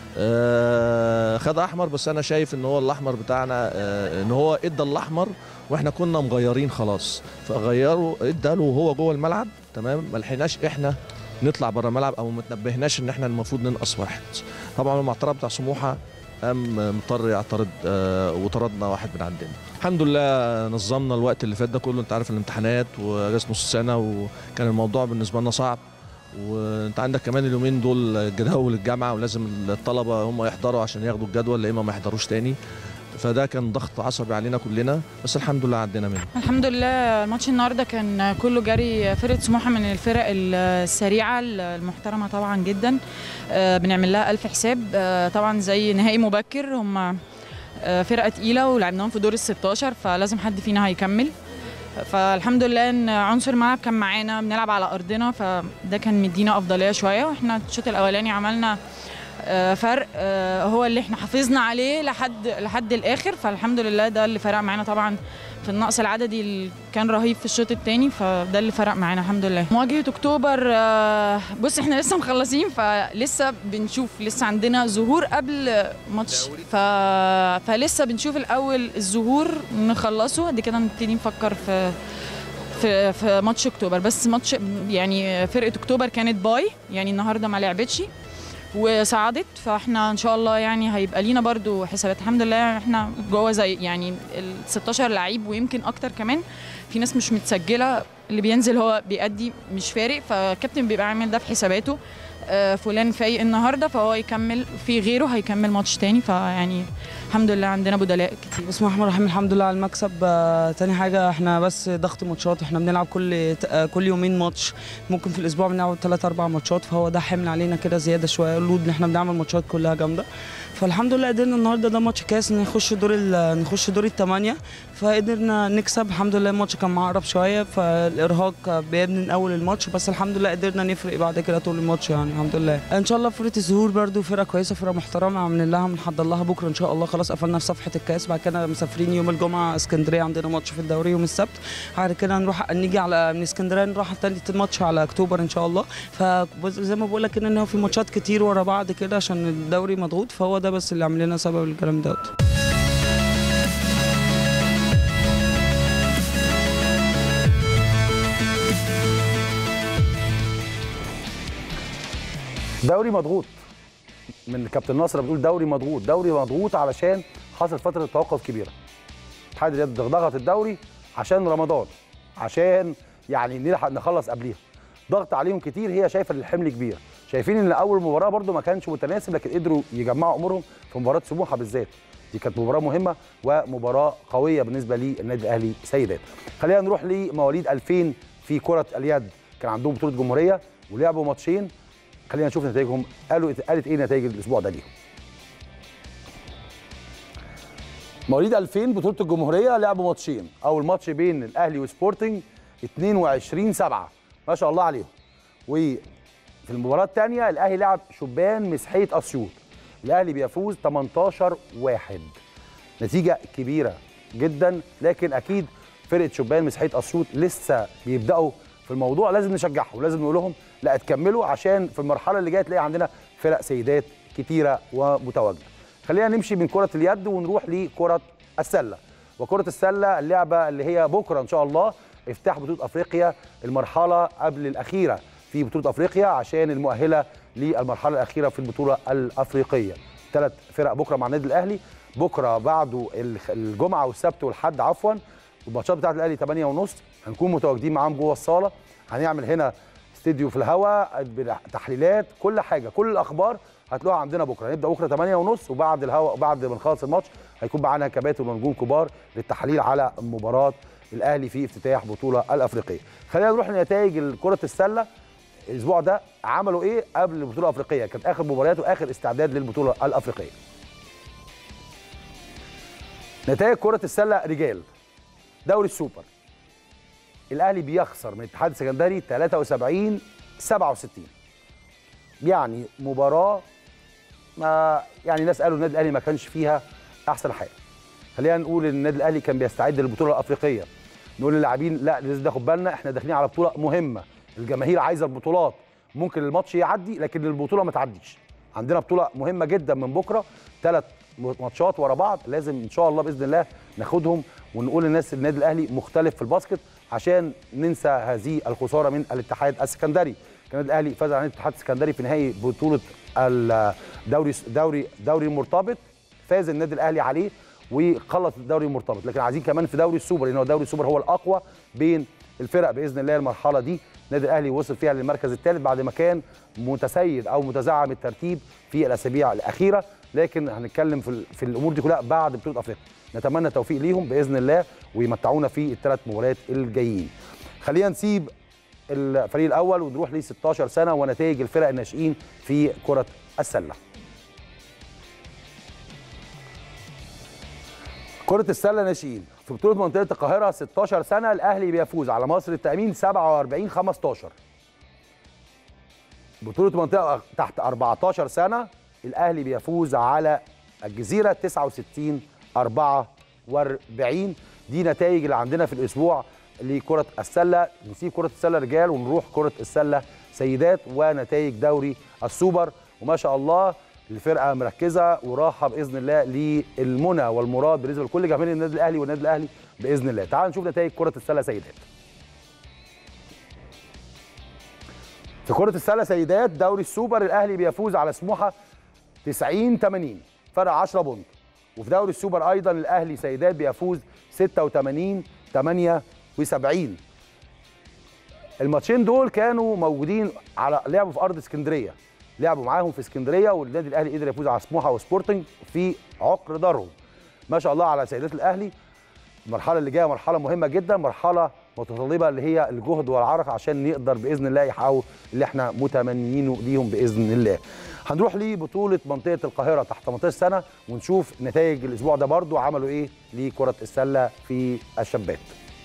آه، خد احمر بس انا شايف ان هو الاحمر بتاعنا آه، ان هو ادى الاحمر واحنا كنا مغيرين خلاص فغيروا ادى له وهو جوه الملعب تمام ما لحقناش احنا نطلع بره الملعب او ما تنبهناش ان احنا المفروض ننقص واحد طبعا المعترض بتاع سموحه قام مضطر يعترض آه، وطردنا واحد من عندنا الحمد لله نظمنا الوقت اللي فات ده كله انت عارف الامتحانات واجازه نص السنه وكان الموضوع بالنسبه لنا صعب وانت عندك كمان اليومين دول جداول الجامعه ولازم الطلبه هم يحضروا عشان ياخدوا الجدول لا اما ما يحضروش تاني فده كان ضغط عصبي علينا كلنا بس الحمد لله عدينا منه الحمد لله الماتش النهارده كان كله جري فرقه سموحه من الفرق السريعه المحترمه طبعا جدا آه، بنعمل لها الف حساب آه، طبعا زي نهائي مبكر هم آه، فرقه تقيله ولعبناهم في دور ال 16 فلازم حد فينا هيكمل فالحمد لله ان عنصر الملعب كان معانا بنلعب على ارضنا فده كان مدينا افضليه شويه واحنا الشوط الاولاني عملنا آه، فرق آه، هو اللي احنا حافظنا عليه لحد لحد الاخر فالحمد لله ده اللي فرق معانا طبعا في النقص العددي اللي كان رهيب في الشوط الثاني فده اللي فرق معانا الحمد لله مواجهه اكتوبر آه، بص احنا لسه مخلصين فلسه بنشوف لسه عندنا ظهور قبل ماتش ف... فلسه بنشوف الاول الظهور نخلصه بعد كده نبتدي نفكر في في في ماتش اكتوبر بس ماتش يعني فرقه اكتوبر كانت باي يعني النهارده ما لعبتش وصعدت فاحنا ان شاء الله يعني هيبقى لينا برضو حسابات الحمد لله احنا جوه زي يعني ال 16 لعيب ويمكن اكتر كمان في ناس مش متسجله اللي بينزل هو بيأدي مش فارق فالكابتن بيبقى عامل ده في حساباته آه، فلان فايق النهارده فهو يكمل في غيره هيكمل ماتش تاني فيعني الحمد لله عندنا بدلاء كتير بسم الله الرحمن الرحيم الحمد لله على المكسب آه، تاني حاجة احنا بس ضغط ماتشات احنا بنلعب كل آه، كل يومين ماتش ممكن في الأسبوع بنلعب ثلاث أربع ماتشات فهو ده حمل علينا كده زيادة شوية لود إن احنا بنعمل ماتشات كلها جامدة فالحمد لله قدرنا النهارده ده ماتش كاس نخش دور ال- نخش دور الثمانية فقدرنا نكسب الحمد لله الماتش كان معقرب شوية فالإرهاق بيبني من أول الماتش بس الحمد لله قدرنا نفرق بعد كده طول الماتش يعني الحمد لله إن شاء الله فرقة الزهور برضو فرقة كويسة فرقة محترمة عاملين لها بنحضر لها بكرة إن شاء الله خلاص قفلنا في صفحة الكاس بعد كده مسافرين يوم الجمعة اسكندرية عندنا ماتش في الدوري يوم السبت بعد كده نروح نيجي على من اسكندرية نروح تاني ماتش على أكتوبر إن شاء الله فزي ما بقول لك كده إن هو في ماتشات كتير ورا بعض كده عشان الدوري مضغوط فهو ده بس اللي عامل لنا سبب الكلام دوت دوري مضغوط من كابتن ناصر بتقول دوري مضغوط دوري مضغوط علشان حصل فتره توقف كبيره اتحاد الرياضه ضغط الدوري عشان رمضان عشان يعني نلحق نخلص قبليها ضغط عليهم كتير هي شايفه ان الحمل كبير شايفين ان اول مباراه برده ما كانش متناسب لكن قدروا يجمعوا امورهم في مباراه سموحه بالذات دي كانت مباراه مهمه ومباراه قويه بالنسبه للنادي الاهلي سيدات خلينا نروح لمواليد 2000 في كره اليد كان عندهم بطوله جمهوريه ولعبوا ماتشين خلينا نشوف نتائجهم قالوا قالت ايه نتائج الاسبوع ده ليهم مواليد 2000 بطوله الجمهوريه لعبوا ماتشين اول ماتش بين الاهلي وسبورتنج 22 7 ما شاء الله عليهم وفي المباراه الثانيه الاهلي لعب شبان مسحيه اسيوط الاهلي بيفوز 18 1 نتيجه كبيره جدا لكن اكيد فرقه شبان مسحيه اسيوط لسه بيبداوا في الموضوع لازم نشجعهم ولازم نقول لهم لا تكملوا عشان في المرحله اللي جايه تلاقي عندنا فرق سيدات كتيره ومتواجده خلينا نمشي من كره اليد ونروح لكره السله وكره السله اللعبه اللي هي بكره ان شاء الله افتتاح بطوله افريقيا المرحله قبل الاخيره في بطوله افريقيا عشان المؤهله للمرحله الاخيره في البطوله الافريقيه ثلاث فرق بكره مع النادي الاهلي بكره بعده الخ- الجمعه والسبت والحد عفوا والماتشات بتاعت الاهلي 8 ونص هنكون متواجدين معاهم جوه الصاله هنعمل هنا استديو في الهواء تحليلات كل حاجه كل الاخبار هتلاقوها عندنا بكره هنبدا بكره 8 ونص وبعد الهواء بعد ما نخلص الماتش هيكون معانا كباتن ونجوم كبار للتحليل على مباراه الاهلي في افتتاح بطوله الافريقيه خلينا نروح لنتائج كره السله الاسبوع ده عملوا ايه قبل البطوله الافريقيه كانت اخر مباريات واخر استعداد للبطوله الافريقيه نتائج كره السله رجال دوري السوبر الاهلي بيخسر من الاتحاد السكندري 73 67 يعني مباراه ما يعني ناس قالوا النادي الاهلي ما كانش فيها احسن حاجه خلينا نقول ان النادي الاهلي كان بيستعد للبطوله الافريقيه نقول للاعبين لا لازم ناخد بالنا احنا داخلين على بطوله مهمه الجماهير عايزه البطولات ممكن الماتش يعدي لكن البطوله ما تعديش عندنا بطوله مهمه جدا من بكره ثلاث ماتشات ورا بعض لازم ان شاء الله باذن الله ناخدهم ونقول للناس النادي الاهلي مختلف في الباسكت عشان ننسى هذه الخساره من الاتحاد السكندري كان النادي الاهلي فاز على الاتحاد السكندري في نهائي بطوله الدوري دوري دوري المرتبط فاز النادي الاهلي عليه وخلص الدوري المرتبط لكن عايزين كمان في دوري السوبر لان هو دوري السوبر هو الاقوى بين الفرق باذن الله المرحله دي النادي الاهلي وصل فيها للمركز الثالث بعد ما كان متسيد او متزعم الترتيب في الاسابيع الاخيره لكن هنتكلم في, في الامور دي كلها بعد بطوله افريقيا نتمنى التوفيق ليهم باذن الله ويمتعونا في الثلاث مباريات الجايين خلينا نسيب الفريق الاول ونروح ل 16 سنه ونتائج الفرق الناشئين في كره السله كرة السلة ناشئين في بطولة منطقة القاهرة 16 سنة الأهلي بيفوز على مصر التأمين 47 15 بطولة منطقة تحت 14 سنة الأهلي بيفوز على الجزيرة 69 44 دي نتائج اللي عندنا في الأسبوع لكرة السلة نسيب كرة السلة رجال ونروح كرة السلة سيدات ونتائج دوري السوبر وما شاء الله الفرقه مركزه وراحه باذن الله للمنى والمراد بالنسبه لكل جماهير النادي الاهلي والنادي الاهلي باذن الله تعالوا نشوف نتائج كره السله سيدات في كره السله سيدات دوري السوبر الاهلي بيفوز على سموحه 90 80 فرق 10 بونت وفي دوري السوبر ايضا الاهلي سيدات بيفوز 86 78 الماتشين دول كانوا موجودين على لعبوا في ارض اسكندريه لعبوا معاهم في اسكندريه والنادي الاهلي قدر يفوز على سموحه وسبورتنج في عقر دارهم ما شاء الله على سيدات الاهلي المرحله اللي جايه مرحله مهمه جدا مرحله متطلبه اللي هي الجهد والعرق عشان نقدر باذن الله يحققوا اللي احنا متمنيينه ليهم باذن الله هنروح لبطوله منطقه القاهره تحت 18 سنه ونشوف نتائج الاسبوع ده برضو عملوا ايه لكره السله في الشابات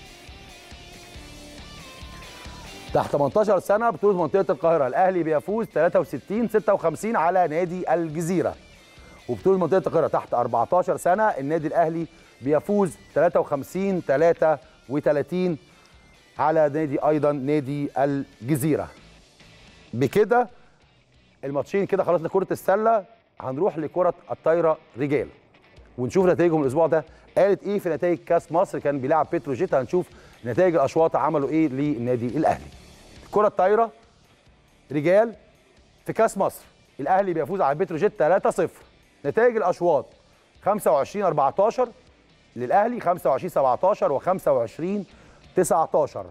تحت 18 سنه بطوله منطقه القاهره الاهلي بيفوز 63 56 على نادي الجزيره وبطوله منطقه القاهره تحت 14 سنه النادي الاهلي بيفوز 53 33 على نادي ايضا نادي الجزيره بكده الماتشين كده خلصنا كره السله هنروح لكره الطايره رجال ونشوف نتائجهم الاسبوع ده قالت ايه في نتائج كاس مصر كان بيلعب بتروجيت هنشوف نتائج الاشواط عملوا ايه للنادي الاهلي كرة الطايرة رجال في كاس مصر الاهلي بيفوز على بتروجيت 3-0 نتائج الاشواط 25 14 للاهلي 25 17 و25 19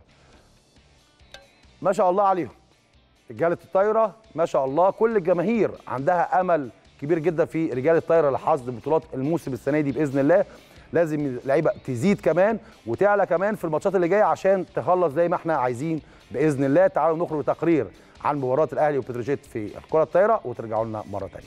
ما شاء الله عليهم رجاله الطايره ما شاء الله كل الجماهير عندها امل كبير جدا في رجال الطايره لحصد بطولات الموسم السنه دي باذن الله لازم اللعيبه تزيد كمان وتعلى كمان في الماتشات اللي جايه عشان تخلص زي ما احنا عايزين باذن الله تعالوا نخرج بتقرير عن مباراه الاهلي وبتروجيت في الكره الطايره وترجعوا لنا مره ثانيه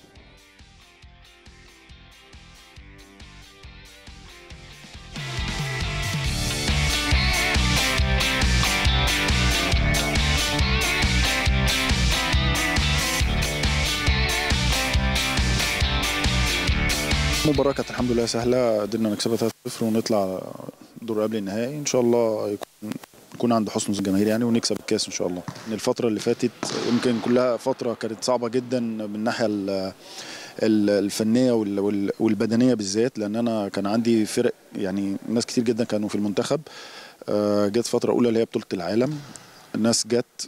المباراة كانت الحمد لله سهلة قدرنا نكسبها 3-0 ونطلع دور قبل النهائي إن شاء الله يكون ونكون عند حسن الجماهير يعني ونكسب الكاس ان شاء الله إن الفتره اللي فاتت يمكن كلها فتره كانت صعبه جدا من الناحيه ال- ال- الفنيه وال- وال- والبدنيه بالذات لان انا كان عندي فرق يعني ناس كتير جدا كانوا في المنتخب آه، جت فتره اولى اللي هي بطوله العالم الناس جت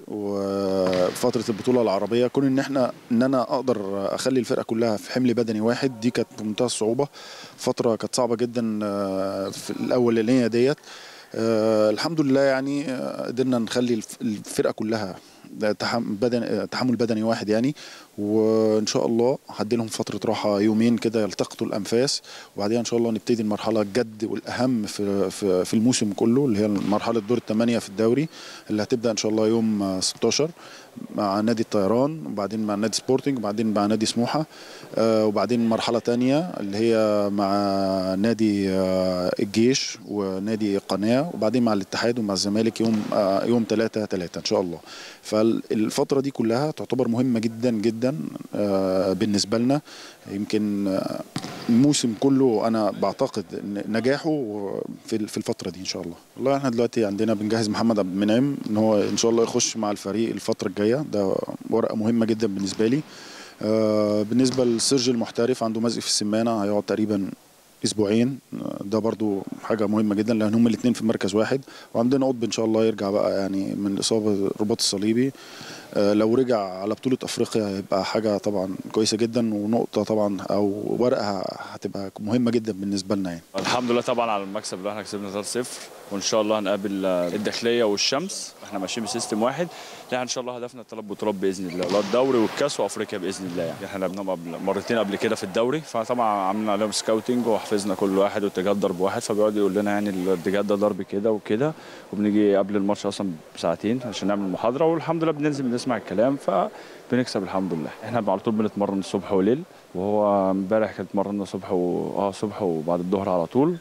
وفتره البطوله العربيه كون ان احنا ان انا اقدر اخلي الفرقه كلها في حمل بدني واحد دي كانت في منتهى الصعوبه فتره كانت صعبه جدا آه، في الاولانيه ديت آه، الحمد لله يعني آه، قدرنا نخلي الف- الفرقه كلها ده تحم- بدن آه، تحمل بدني واحد يعني وان شاء الله هدي لهم فتره راحه يومين كده يلتقطوا الانفاس وبعدين ان شاء الله نبتدي المرحله الجد والاهم في في في الموسم كله اللي هي مرحله دور الثمانيه في الدوري اللي هتبدا ان شاء الله يوم آه، 16 مع نادي الطيران وبعدين مع نادي سبورتنج وبعدين مع نادي سموحه آه، وبعدين مرحله تانية اللي هي مع نادي آه، الجيش ونادي قناه وبعدين مع الاتحاد ومع الزمالك يوم آه، يوم 3 3 ان شاء الله فالفتره دي كلها تعتبر مهمه جدا جدا آه، بالنسبه لنا يمكن آه، الموسم كله انا بعتقد ان نجاحه في في الفتره دي ان شاء الله والله احنا دلوقتي عندنا بنجهز محمد عبد المنعم ان هو ان شاء الله يخش مع الفريق الفتره الجايه ده ورقه مهمه جدا بالنسبه لي آه، بالنسبه للسيرج المحترف عنده مزق في السمانه هيقعد تقريبا اسبوعين آه، ده برضو حاجه مهمه جدا لان هم الاثنين في مركز واحد وعندنا قطب ان شاء الله يرجع بقى يعني من الاصابه الرباط الصليبي آه، لو رجع على بطوله افريقيا هيبقى حاجه طبعا كويسه جدا ونقطه طبعا او ورقه هتبقى مهمه جدا بالنسبه لنا يعني الحمد لله طبعا على المكسب اللي احنا كسبنا 3-0 وان شاء الله هنقابل آه، الداخليه والشمس احنا ماشيين بسيستم واحد لا ان شاء الله هدفنا ثلاث بطولات باذن الله اللي هو الدوري والكاس وافريقيا باذن الله يعني احنا لعبناهم قبل مرتين قبل كده في الدوري فطبعا عملنا عليهم سكاوتنج وحفظنا كل واحد واتجاه ضرب واحد فبيقعد يقول لنا يعني الاتجاه ده ضرب كده وكده وبنيجي قبل الماتش اصلا بساعتين عشان نعمل محاضره والحمد لله بننزل بنسمع الكلام فبنكسب الحمد لله احنا على طول بنتمرن الصبح وليل وهو امبارح كانت اتمرنا صبح و... اه صبح وبعد الظهر على طول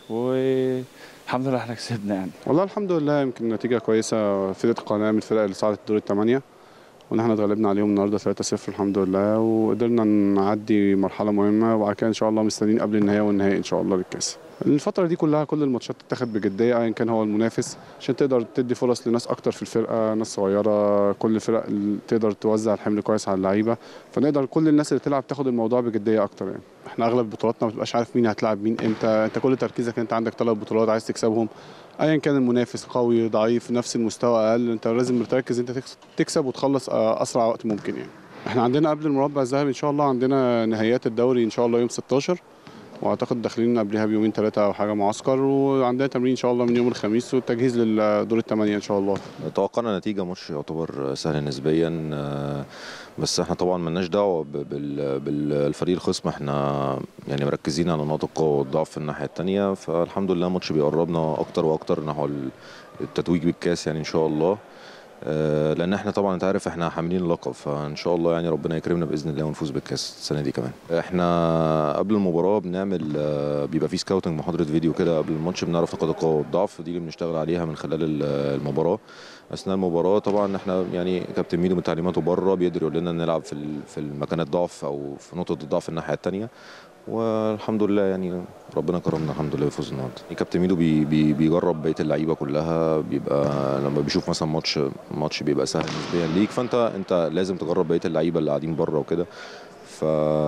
والحمد لله احنا كسبنا يعني والله الحمد لله يمكن نتيجة كويسة فرقة القناة من الفرق اللي صعدت دور الثمانية وان احنا اتغلبنا عليهم النهارده 3-0 الحمد لله وقدرنا نعدي مرحلة مهمة وبعد كده ان شاء الله مستنيين قبل النهاية والنهائي ان شاء الله للكاس. الفترة دي كلها كل الماتشات تتاخد بجدية ايا كان هو المنافس عشان تقدر تدي فرص لناس اكتر في الفرقة ناس صغيرة كل الفرق اللي تقدر توزع الحمل كويس على اللعيبة فنقدر كل الناس اللي تلعب تاخد الموضوع بجدية اكتر يعني. احنا اغلب بطولاتنا ما بتبقاش عارف مين هتلاعب مين امتى انت كل تركيزك انت عندك ثلاث بطولات عايز تكسبهم ايا كان المنافس قوي ضعيف نفس المستوى اقل انت لازم تركز انت تكس- تكسب وتخلص آه، اسرع وقت ممكن يعني احنا عندنا قبل المربع الذهبي ان شاء الله عندنا نهائيات الدوري ان شاء الله يوم 16 واعتقد داخلين قبلها بيومين ثلاثه او حاجه معسكر وعندنا تمرين ان شاء الله من يوم الخميس والتجهيز للدور الثمانيه ان شاء الله توقعنا نتيجة ماتش يعتبر سهل نسبيا آه، بس احنا طبعا ملناش دعوة ب- بال- بالفريق الخصم احنا يعني مركزين على نقاط القوة والضعف في الناحية التانية فالحمد لله الماتش بيقربنا أكتر وأكتر نحو التتويج بالكاس يعني إن شاء الله آه، لان احنا طبعا انت عارف احنا حاملين اللقب فان شاء الله يعني ربنا يكرمنا باذن الله ونفوز بالكاس السنه دي كمان احنا قبل المباراه بنعمل آه، بيبقى في سكاوتنج محاضره فيديو كده قبل الماتش بنعرف نقاط القوه والضعف دي اللي بنشتغل عليها من خلال ال- المباراه اثناء المباراه طبعا احنا يعني كابتن ميدو من تعليماته بره بيقدر يقول لنا نلعب في ال- في المكان الضعف او في نقطه الضعف الناحيه الثانيه والحمد لله يعني ربنا كرمنا الحمد لله بفوز النهارده كابتن ميدو بي بي بيجرب بقيه اللعيبه كلها بيبقى لما بيشوف مثلا ماتش ماتش بيبقى سهل نسبيا ليك فانت انت لازم تجرب بقيه اللعيبه اللي قاعدين بره وكده ف...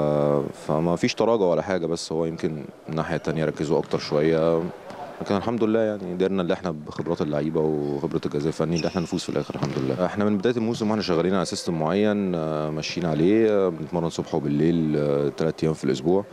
فما فيش تراجع ولا حاجه بس هو يمكن الناحيه التانية ركزوا اكتر شويه لكن الحمد لله يعني قدرنا اللي احنا بخبرات اللعيبه وخبره الجهاز الفني اللي احنا نفوز في الاخر الحمد لله احنا من بدايه الموسم واحنا شغالين على سيستم معين آه، ماشيين عليه آه، بنتمرن صبح وبالليل ثلاث ايام في الاسبوع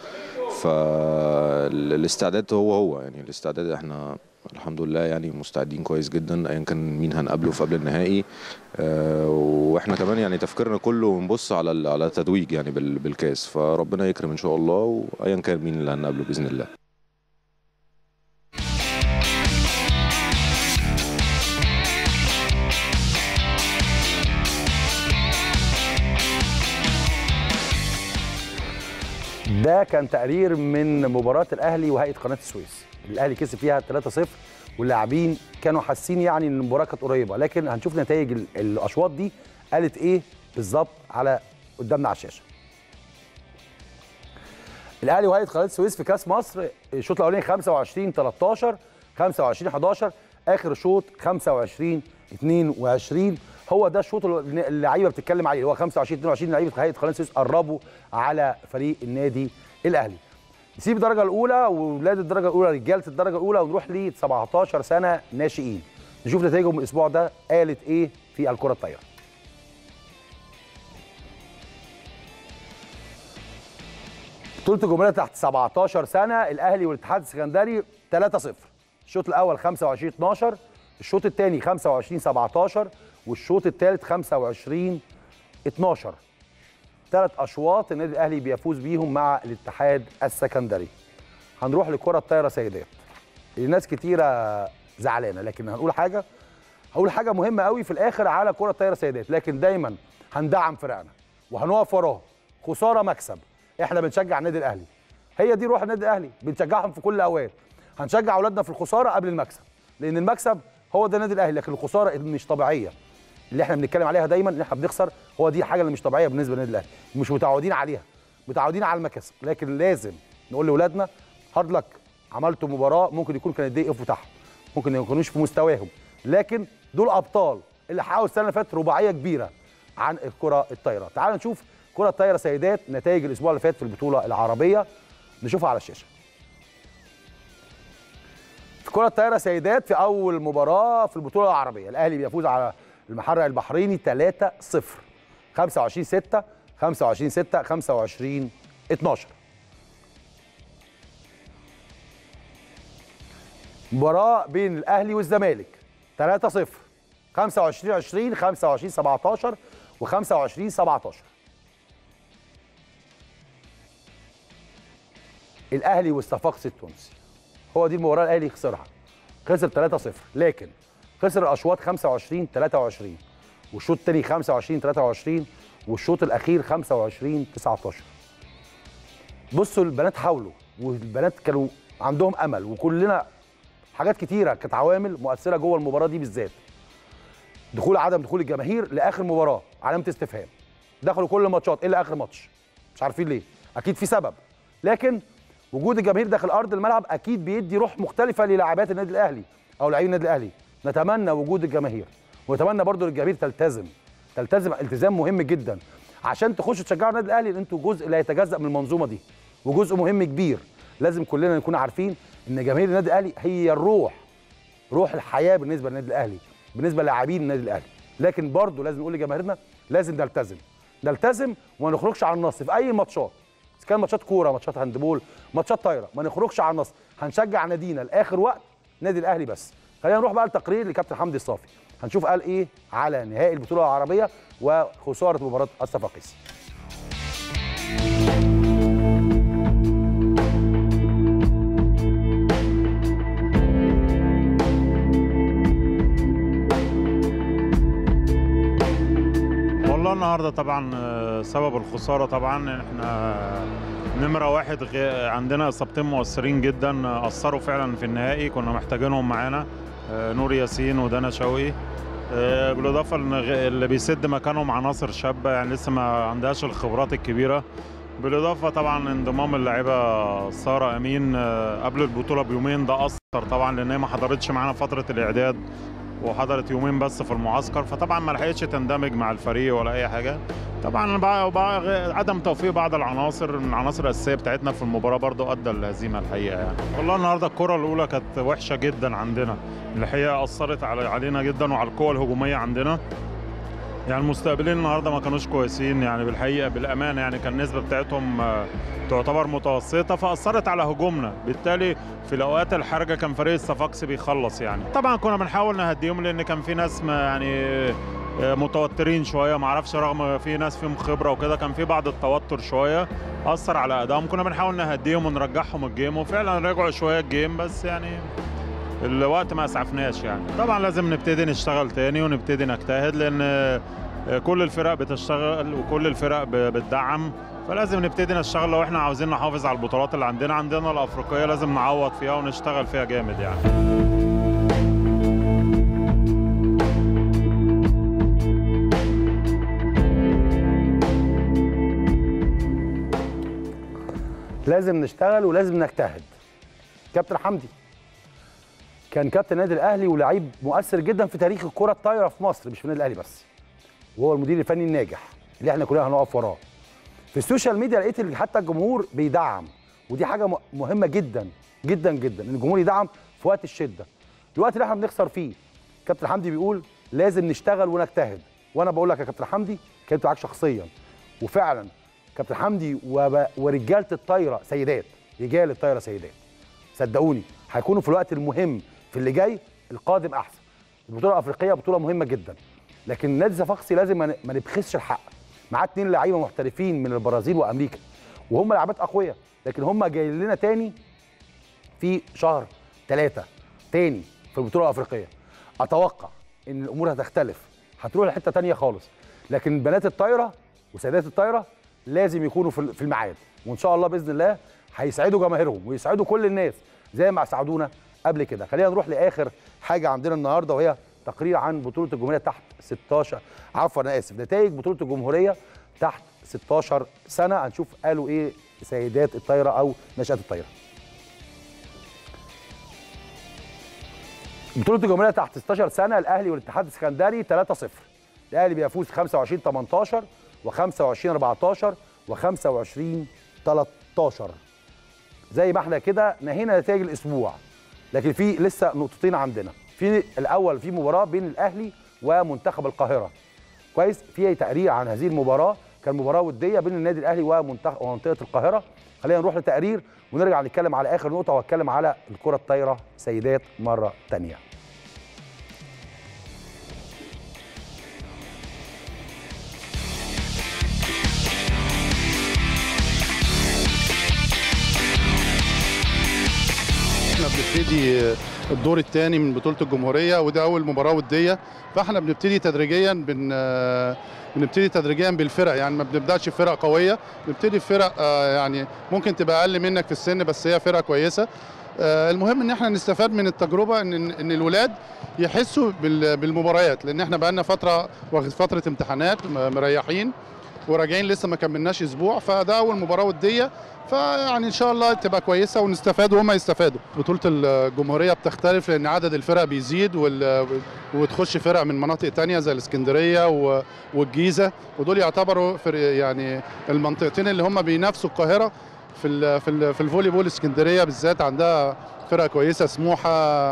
فالاستعداد هو هو يعني الاستعداد احنا الحمد لله يعني مستعدين كويس جدا ايا كان مين هنقابله في قبل النهائي آه، واحنا كمان يعني تفكيرنا كله بنبص على ال- على التتويج يعني بال- بالكاس فربنا يكرم ان شاء الله وايا كان مين اللي هنقابله باذن الله ده كان تقرير من مباراة الأهلي وهيئة قناة السويس الأهلي كسب فيها 3-0 واللاعبين كانوا حاسين يعني ان المباراة كانت قريبة لكن هنشوف نتائج ال- الأشواط دي قالت إيه بالظبط على قدامنا على الشاشة الأهلي وهيئة قناة السويس في كأس مصر الشوط الأولاني 25 13 25 11 اخر شوط 25 22 هو ده الشوط اللي اللعيبه بتتكلم عليه اللي هو 25 22 لعيبه هيئه قناه السويس قربوا على فريق النادي الاهلي نسيب الدرجه الاولى واولاد الدرجه الاولى رجاله الدرجه الاولى ونروح ل 17 سنه ناشئين نشوف نتائجهم الاسبوع ده قالت ايه في الكره الطايره بطوله الجمهوريه تحت 17 سنه الاهلي والاتحاد السكندري 3-0 الشوط الاول 25 12 الشوط الثاني 25 17 والشوط الثالث 25 12 ثلاث اشواط النادي الاهلي بيفوز بيهم مع الاتحاد السكندري هنروح لكره الطايره سيدات الناس كتيره زعلانه لكن هنقول حاجه هقول حاجه مهمه قوي في الاخر على كره الطايره سيدات لكن دايما هندعم فرقنا وهنقف وراهم خساره مكسب احنا بنشجع النادي الاهلي هي دي روح النادي الاهلي بنشجعهم في كل الاوقات هنشجع اولادنا في الخساره قبل المكسب لان المكسب هو ده النادي الاهلي لكن الخساره مش طبيعيه اللي احنا بنتكلم عليها دايما ان احنا بنخسر هو دي حاجه اللي مش طبيعيه بالنسبه للنادي الاهلي مش متعودين عليها متعودين على المكاسب لكن لازم نقول لاولادنا هارد لك عملتوا مباراه ممكن يكون كان الدقيق يقفوا تحت ممكن ما يكونوش في مستواهم لكن دول ابطال اللي حققوا السنه اللي فاتت رباعيه كبيره عن الكره الطايره تعالوا نشوف كره الطايره سيدات نتائج الاسبوع اللي فات في البطوله العربيه نشوفها على الشاشه في كره الطايره سيدات في اول مباراه في البطوله العربيه الاهلي بيفوز على المحرق البحريني 3-0 25 6 25 6 25 12 مباراه بين الاهلي والزمالك 3-0 25 20 25 17 و25 17 الاهلي والصفاقسي التونسي هو دي المباراه الاهلي خسرها خسر 3-0 لكن خسر الاشواط 25 23 والشوط الثاني 25 23 والشوط الاخير 25 19 بصوا البنات حاولوا والبنات كانوا عندهم امل وكلنا حاجات كتيره كانت عوامل مؤثره جوه المباراه دي بالذات دخول عدم دخول الجماهير لاخر مباراه علامه استفهام دخلوا كل الماتشات الا اخر ماتش مش عارفين ليه اكيد في سبب لكن وجود الجماهير داخل ارض الملعب اكيد بيدي روح مختلفه للاعبات النادي الاهلي او لاعبين النادي الاهلي نتمنى وجود الجماهير ونتمنى برضو الجماهير تلتزم تلتزم التزام مهم جدا عشان تخشوا تشجعوا النادي الاهلي ان انتوا جزء لا يتجزا من المنظومه دي وجزء مهم كبير لازم كلنا نكون عارفين ان جماهير النادي الاهلي هي الروح روح الحياه بالنسبه للنادي الاهلي بالنسبه للاعبين النادي الاهلي لكن برضو لازم نقول لجماهيرنا لازم نلتزم نلتزم وما نخرجش على النص في اي ماتشات اذا كان ماتشات كوره ماتشات هاندبول ماتشات طايره ما نخرجش على النص هنشجع نادينا لاخر وقت نادي الاهلي بس خلينا نروح بقى لتقرير لكابتن حمدي الصافي هنشوف قال ايه على نهائي البطوله العربيه وخساره مباراه الصفاقسي والله النهارده طبعا آه، سبب الخساره طبعا احنا نمره واحد غي- عندنا اصابتين مؤثرين جدا آه، اثروا فعلا في النهائي كنا محتاجينهم معانا آه، نور ياسين ودانا شوقي آه، بالاضافه ان غ- اللي بيسد مكانهم عناصر شابه يعني لسه ما عندهاش الخبرات الكبيره بالاضافه طبعا انضمام اللاعبه ساره امين آه، قبل البطوله بيومين ده اثر طبعا لان هي ما حضرتش معانا فتره الاعداد وحضرت يومين بس في المعسكر فطبعا ما لحقتش تندمج مع الفريق ولا اي حاجه طبعا بقى بقى غ- عدم توفيق بعض العناصر من العناصر الاساسيه بتاعتنا في المباراه برضو ادى الهزيمه الحقيقه يعني والله النهارده الكره الاولى كانت وحشه جدا عندنا الحقيقه اثرت على علينا جدا وعلى القوه الهجوميه عندنا يعني المستقبلين النهارده ما كانوش كويسين يعني بالحقيقه بالامانه يعني كان النسبه بتاعتهم آه، تعتبر متوسطه فاثرت على هجومنا بالتالي في الاوقات الحرجه كان فريق الصفاقسي بيخلص يعني طبعا كنا بنحاول نهديهم لان كان في ناس ما يعني آه، متوترين شويه ما اعرفش رغم في ناس فيهم خبره وكده كان في بعض التوتر شويه اثر على ادائهم كنا بنحاول نهديهم ونرجعهم الجيم وفعلا رجعوا شويه الجيم بس يعني الوقت ما اسعفناش يعني طبعا لازم نبتدي نشتغل تاني ونبتدي نجتهد لان آه، كل الفرق بتشتغل وكل الفرق ب- بتدعم فلازم نبتدي نشتغل لو احنا عاوزين نحافظ على البطولات اللي عندنا عندنا الافريقيه لازم نعوض فيها ونشتغل فيها جامد يعني لازم نشتغل ولازم نجتهد كابتن حمدي كان كابتن النادي الاهلي ولاعيب مؤثر جدا في تاريخ الكره الطايره في مصر مش في النادي الاهلي بس وهو المدير الفني الناجح اللي احنا كلنا هنقف وراه في السوشيال ميديا لقيت إن حتى الجمهور بيدعم ودي حاجه م- مهمه جدا جدا جدا ان الجمهور يدعم في وقت الشده الوقت اللي احنا بنخسر فيه كابتن حمدي بيقول لازم نشتغل ونجتهد وانا بقول لك يا كابتن حمدي كنت معاك شخصيا وفعلا كابتن حمدي وب... ورجاله الطايره سيدات رجال الطايره سيدات صدقوني هيكونوا في الوقت المهم في اللي جاي القادم احسن البطوله الافريقيه بطوله مهمه جدا لكن نادي صفاقسي لازم ما ن- ما نبخسش الحق معاه اتنين لعيبه محترفين من البرازيل وامريكا وهم لعيبات اقوياء لكن هم جايين لنا تاني في شهر ثلاثة تاني في البطوله الافريقيه اتوقع ان الامور هتختلف هتروح لحته تانية خالص لكن بنات الطايره وسيدات الطايره لازم يكونوا في في الميعاد وان شاء الله باذن الله هيسعدوا جماهيرهم ويسعدوا كل الناس زي ما ساعدونا قبل كده خلينا نروح لاخر حاجه عندنا النهارده وهي تقرير عن بطوله الجمهوريه تحت 16 عفوا انا اسف نتائج بطوله الجمهوريه تحت 16 سنه هنشوف قالوا ايه سيدات الطايره او نشات الطايره بطولة الجمهورية تحت 16 سنة الأهلي والاتحاد السكندري 3-0 الأهلي بيفوز 25 18 و25 14 و25 13 زي ما احنا كده نهينا نتائج الأسبوع لكن في لسه نقطتين عندنا في الأول في مباراة بين الأهلي ومنتخب القاهرة كويس في تقرير عن هذه المباراة كان مباراة ودية بين النادي الأهلي ومنتخب ومنطقة القاهرة خلينا نروح لتقرير ونرجع نتكلم على آخر نقطة واتكلم على الكرة الطايرة سيدات مرة تانية احنا بنبتدي الدور الثاني من بطوله الجمهوريه ودي اول مباراه وديه فاحنا بنبتدي تدريجيا بن بنبتدي تدريجيا بالفرق يعني ما بنبداش بفرق قويه بنبتدي بفرق آه، يعني ممكن تبقى اقل منك في السن بس هي فرقه كويسه آه، المهم ان احنا نستفاد من التجربه ان ان الولاد يحسوا بال- بالمباريات لان احنا بقالنا فتره واخد فتره امتحانات م- مريحين وراجعين لسه ما كملناش اسبوع فده اول مباراه وديه فيعني ان شاء الله تبقى كويسه ونستفاد وهم يستفادوا بطوله الجمهوريه بتختلف لان عدد الفرق بيزيد وال... وتخش فرق من مناطق تانية زي الاسكندريه و... والجيزه ودول يعتبروا فرق يعني المنطقتين اللي هم بينافسوا القاهره في ال... في ال... في الفولي بول اسكندريه بالذات عندها فرقه كويسه سموحه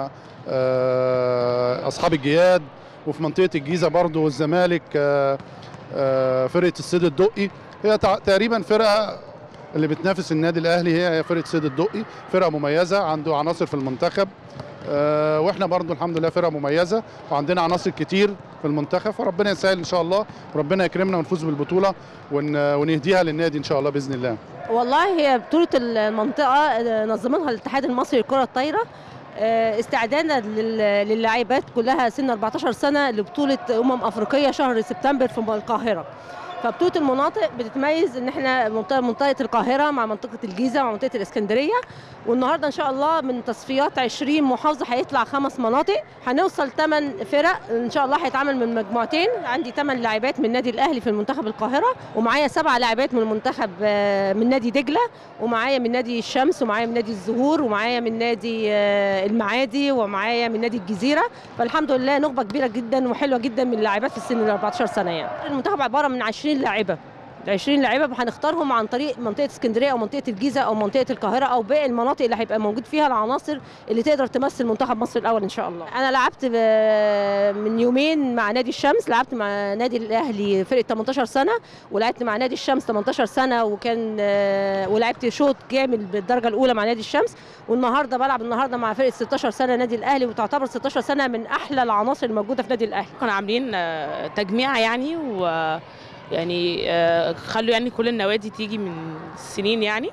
آه، اصحاب الجياد وفي منطقه الجيزه برضو الزمالك آه، آه، فرقه السيد الدقي هي تع- تقريبا فرقه اللي بتنافس النادي الاهلي هي فرقه سيد الدقي فرقه مميزه عنده عناصر في المنتخب آه، واحنا برضو الحمد لله فرقه مميزه وعندنا عناصر كتير في المنتخب فربنا يسهل ان شاء الله وربنا يكرمنا ونفوز بالبطوله ون- ونهديها للنادي ان شاء الله باذن الله والله هي بطولة المنطقة آه، نظمتها الاتحاد المصري للكرة الطايرة آه، استعدادا لل- للاعبات كلها سن 14 سنة لبطولة أمم أفريقية شهر سبتمبر في القاهرة فبطولة المناطق بتتميز ان احنا منطقة, منطقة القاهرة مع منطقة الجيزة مع منطقة الاسكندرية والنهاردة ان شاء الله من تصفيات 20 محافظة هيطلع خمس مناطق هنوصل 8 فرق ان شاء الله هيتعمل من مجموعتين عندي 8 لاعبات من النادي الاهلي في المنتخب القاهرة ومعايا سبع لاعبات من المنتخب آه، من نادي دجلة ومعايا من نادي الشمس ومعايا من نادي الزهور ومعايا من نادي آه، المعادي ومعايا من نادي الجزيرة فالحمد لله نخبة كبيرة جدا وحلوة جدا من اللاعبات في السن ال 14 سنة يعني المنتخب عبارة من 20 لاعبة 20 لاعيبه هنختارهم عن طريق منطقه اسكندريه او منطقه الجيزه او منطقه القاهره او باقي المناطق اللي هيبقى موجود فيها العناصر اللي تقدر تمثل منتخب مصر الاول ان شاء الله انا لعبت ب- من يومين مع نادي الشمس لعبت مع نادي الاهلي فرقه 18 سنه ولعبت مع نادي الشمس 18 سنه وكان آه، ولعبت شوط جامد بالدرجه الاولى مع نادي الشمس والنهارده بلعب النهارده مع فرقه 16 سنه نادي الاهلي وتعتبر 16 سنه من احلى العناصر الموجوده في نادي الاهلي كنا عاملين آه، تجميع يعني و يعني آه، خلوا يعني كل النوادي تيجي من سنين يعني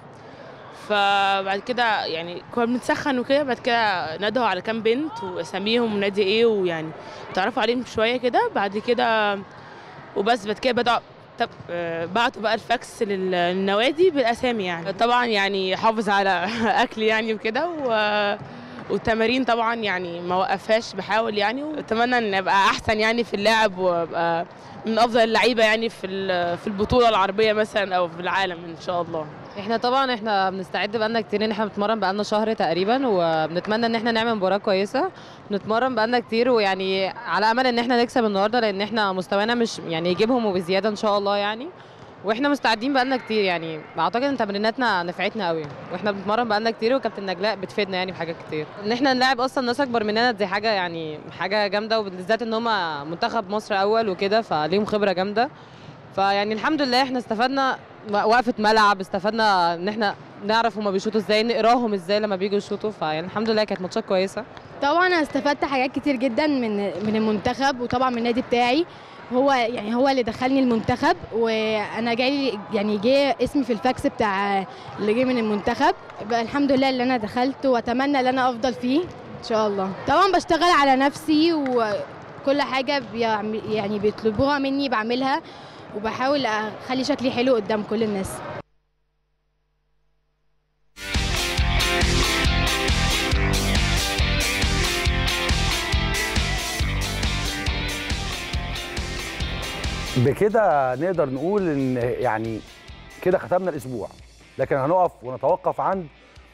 فبعد كده يعني كنا بنسخن وكده بعد كده ندهوا على كام بنت واساميهم ونادي ايه ويعني تعرفوا عليهم شويه كده بعد كده وبس بعد كده بدأوا طب آه، بعتوا بقى الفاكس لل- للنوادي بالاسامي يعني طبعا يعني حافظ على اكل يعني وكده و والتمارين طبعا يعني ما وقفهاش بحاول يعني واتمنى ان ابقى احسن يعني في اللعب وابقى من افضل اللعيبه يعني في ال- في البطوله العربيه مثلا او في العالم ان شاء الله احنا طبعا احنا بنستعد بقالنا كتير ان احنا بنتمرن بقالنا شهر تقريبا وبنتمنى ان احنا نعمل مباراه كويسه بنتمرن بقالنا كتير ويعني على امل ان احنا نكسب النهارده لان احنا مستوانا مش يعني يجيبهم وبزياده ان شاء الله يعني واحنا مستعدين بقالنا كتير يعني اعتقد ان تمريناتنا نفعتنا قوي واحنا بنتمرن بقالنا كتير وكابتن نجلاء بتفيدنا يعني في حاجات كتير ان احنا نلاعب اصلا ناس اكبر مننا دي حاجه يعني حاجه جامده وبالذات ان هم منتخب مصر اول وكده فليهم خبره جامده فيعني الحمد لله احنا استفدنا وقفه ملعب استفدنا ان احنا نعرف هما بيشوطوا ازاي نقراهم ازاي لما بييجوا يشوطوا فيعني الحمد لله كانت ماتشات كويسه طبعا انا استفدت حاجات كتير جدا من من المنتخب وطبعا من النادي بتاعي هو يعني هو اللي دخلني المنتخب وانا جاي يعني جه اسمي في الفاكس بتاع اللي جه من المنتخب بقى الحمد لله اللي انا دخلت واتمنى ان انا افضل فيه ان شاء الله طبعا بشتغل على نفسي وكل حاجه بيعم- يعني بيطلبوها مني بعملها وبحاول اخلي شكلي حلو قدام كل الناس بكده نقدر نقول ان يعني كده ختمنا الاسبوع لكن هنقف ونتوقف عند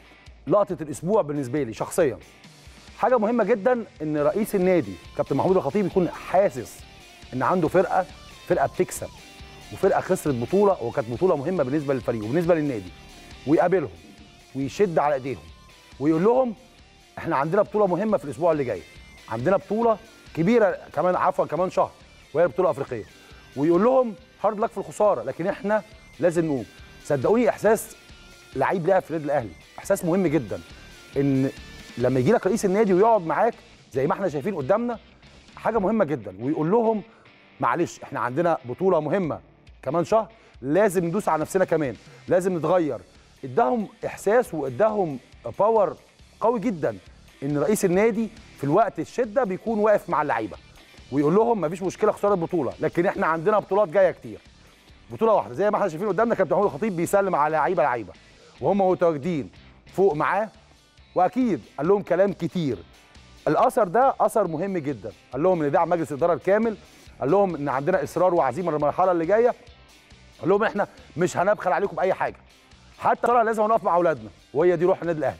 لقطه الاسبوع بالنسبه لي شخصيا حاجه مهمه جدا ان رئيس النادي كابتن محمود الخطيب يكون حاسس ان عنده فرقه فرقه بتكسب وفرقه خسرت بطوله وكانت بطوله مهمه بالنسبه للفريق وبالنسبه للنادي ويقابلهم ويشد على ايديهم ويقول لهم احنا عندنا بطوله مهمه في الاسبوع اللي جاي عندنا بطوله كبيره كمان عفوا كمان شهر وهي بطوله افريقيه ويقول لهم هارد لك في الخساره لكن احنا لازم نقوم صدقوني احساس لعيب لعب في النادي الاهلي احساس مهم جدا ان لما يجي لك رئيس النادي ويقعد معاك زي ما احنا شايفين قدامنا حاجه مهمه جدا ويقول لهم معلش احنا عندنا بطوله مهمه كمان شهر لازم ندوس على نفسنا كمان لازم نتغير اداهم احساس واداهم باور قوي جدا ان رئيس النادي في الوقت الشده بيكون واقف مع اللعيبه ويقول لهم مفيش مشكله خساره بطوله لكن احنا عندنا بطولات جايه كتير بطوله واحده زي ما احنا شايفين قدامنا كابتن محمود الخطيب بيسلم على لعيبه لعيبه وهم متواجدين فوق معاه واكيد قال لهم كلام كتير الاثر ده اثر مهم جدا قال لهم ان دعم مجلس الاداره الكامل قال لهم ان عندنا اصرار وعزيمه للمرحله اللي جايه قال لهم احنا مش هنبخل عليكم باي حاجه حتى ترى لازم نقف مع اولادنا وهي دي روح النادي الاهلي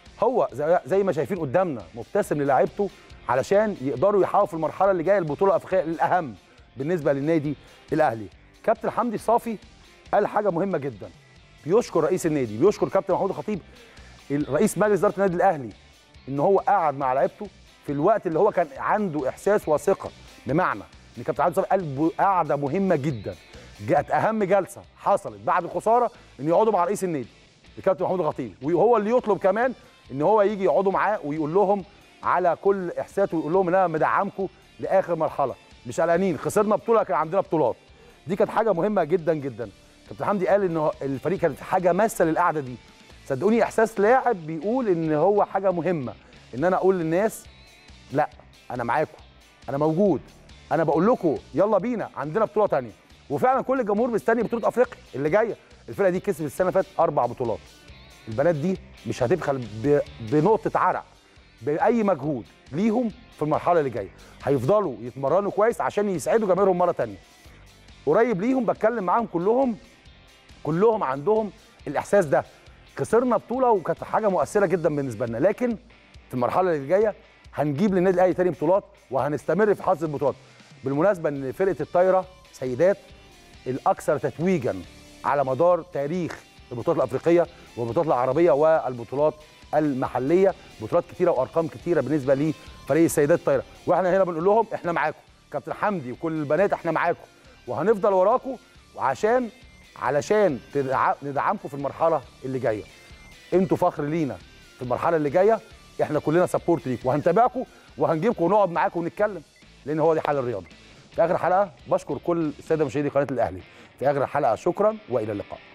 هو زي, زي ما شايفين قدامنا مبتسم للاعيبته علشان يقدروا يحققوا في المرحله اللي جايه البطوله الافريقيه الاهم بالنسبه للنادي الاهلي كابتن حمدي الصافي قال حاجه مهمه جدا بيشكر رئيس النادي بيشكر كابتن محمود الخطيب رئيس مجلس اداره النادي الاهلي ان هو قعد مع لعيبته في الوقت اللي هو كان عنده احساس وثقه بمعنى ان كابتن حمدي الصافي قال ب- قعده مهمه جدا جاءت اهم جلسه حصلت بعد الخساره ان يقعدوا مع رئيس النادي الكابتن محمود الخطيب وهو اللي يطلب كمان ان هو يجي يقعدوا معاه ويقول لهم على كل احساسه ويقول لهم ان انا مدعمكم لاخر مرحله مش قلقانين خسرنا بطوله كان عندنا بطولات دي كانت حاجه مهمه جدا جدا كابتن حمدي قال ان هو- الفريق كانت حاجه ماسه للقعده دي صدقوني احساس لاعب بيقول ان هو حاجه مهمه ان انا اقول للناس لا انا معاكم انا موجود انا بقول لكم يلا بينا عندنا بطوله تانية وفعلا كل الجمهور مستني بطوله افريقيا اللي جايه الفرقه دي كسبت السنه اللي فاتت اربع بطولات البنات دي مش هتبخل ب- بنقطه عرق باي مجهود ليهم في المرحله اللي جايه هيفضلوا يتمرنوا كويس عشان يسعدوا جماهيرهم مره تانية قريب ليهم بتكلم معاهم كلهم كلهم عندهم الاحساس ده خسرنا بطوله وكانت حاجه مؤثره جدا بالنسبه لنا لكن في المرحله اللي جايه هنجيب للنادي الاهلي تاني بطولات وهنستمر في حظ البطولات بالمناسبه ان فرقه الطايره سيدات الاكثر تتويجا على مدار تاريخ البطولات الافريقيه والبطولات العربيه والبطولات المحليه بطولات كتيره وارقام كتيره بالنسبه لفريق السيدات الطايره واحنا هنا بنقول لهم احنا معاكم كابتن حمدي وكل البنات احنا معاكم وهنفضل وراكم وعشان علشان تدع- ندعمكم في المرحله اللي جايه انتوا فخر لينا في المرحله اللي جايه احنا كلنا سبورت ليكم وهنتابعكم وهنجيبكم ونقعد معاكم ونتكلم لان هو دي حال الرياضه في اخر حلقه بشكر كل الساده مشاهدي قناه الاهلي في اخر الحلقه شكرا والى اللقاء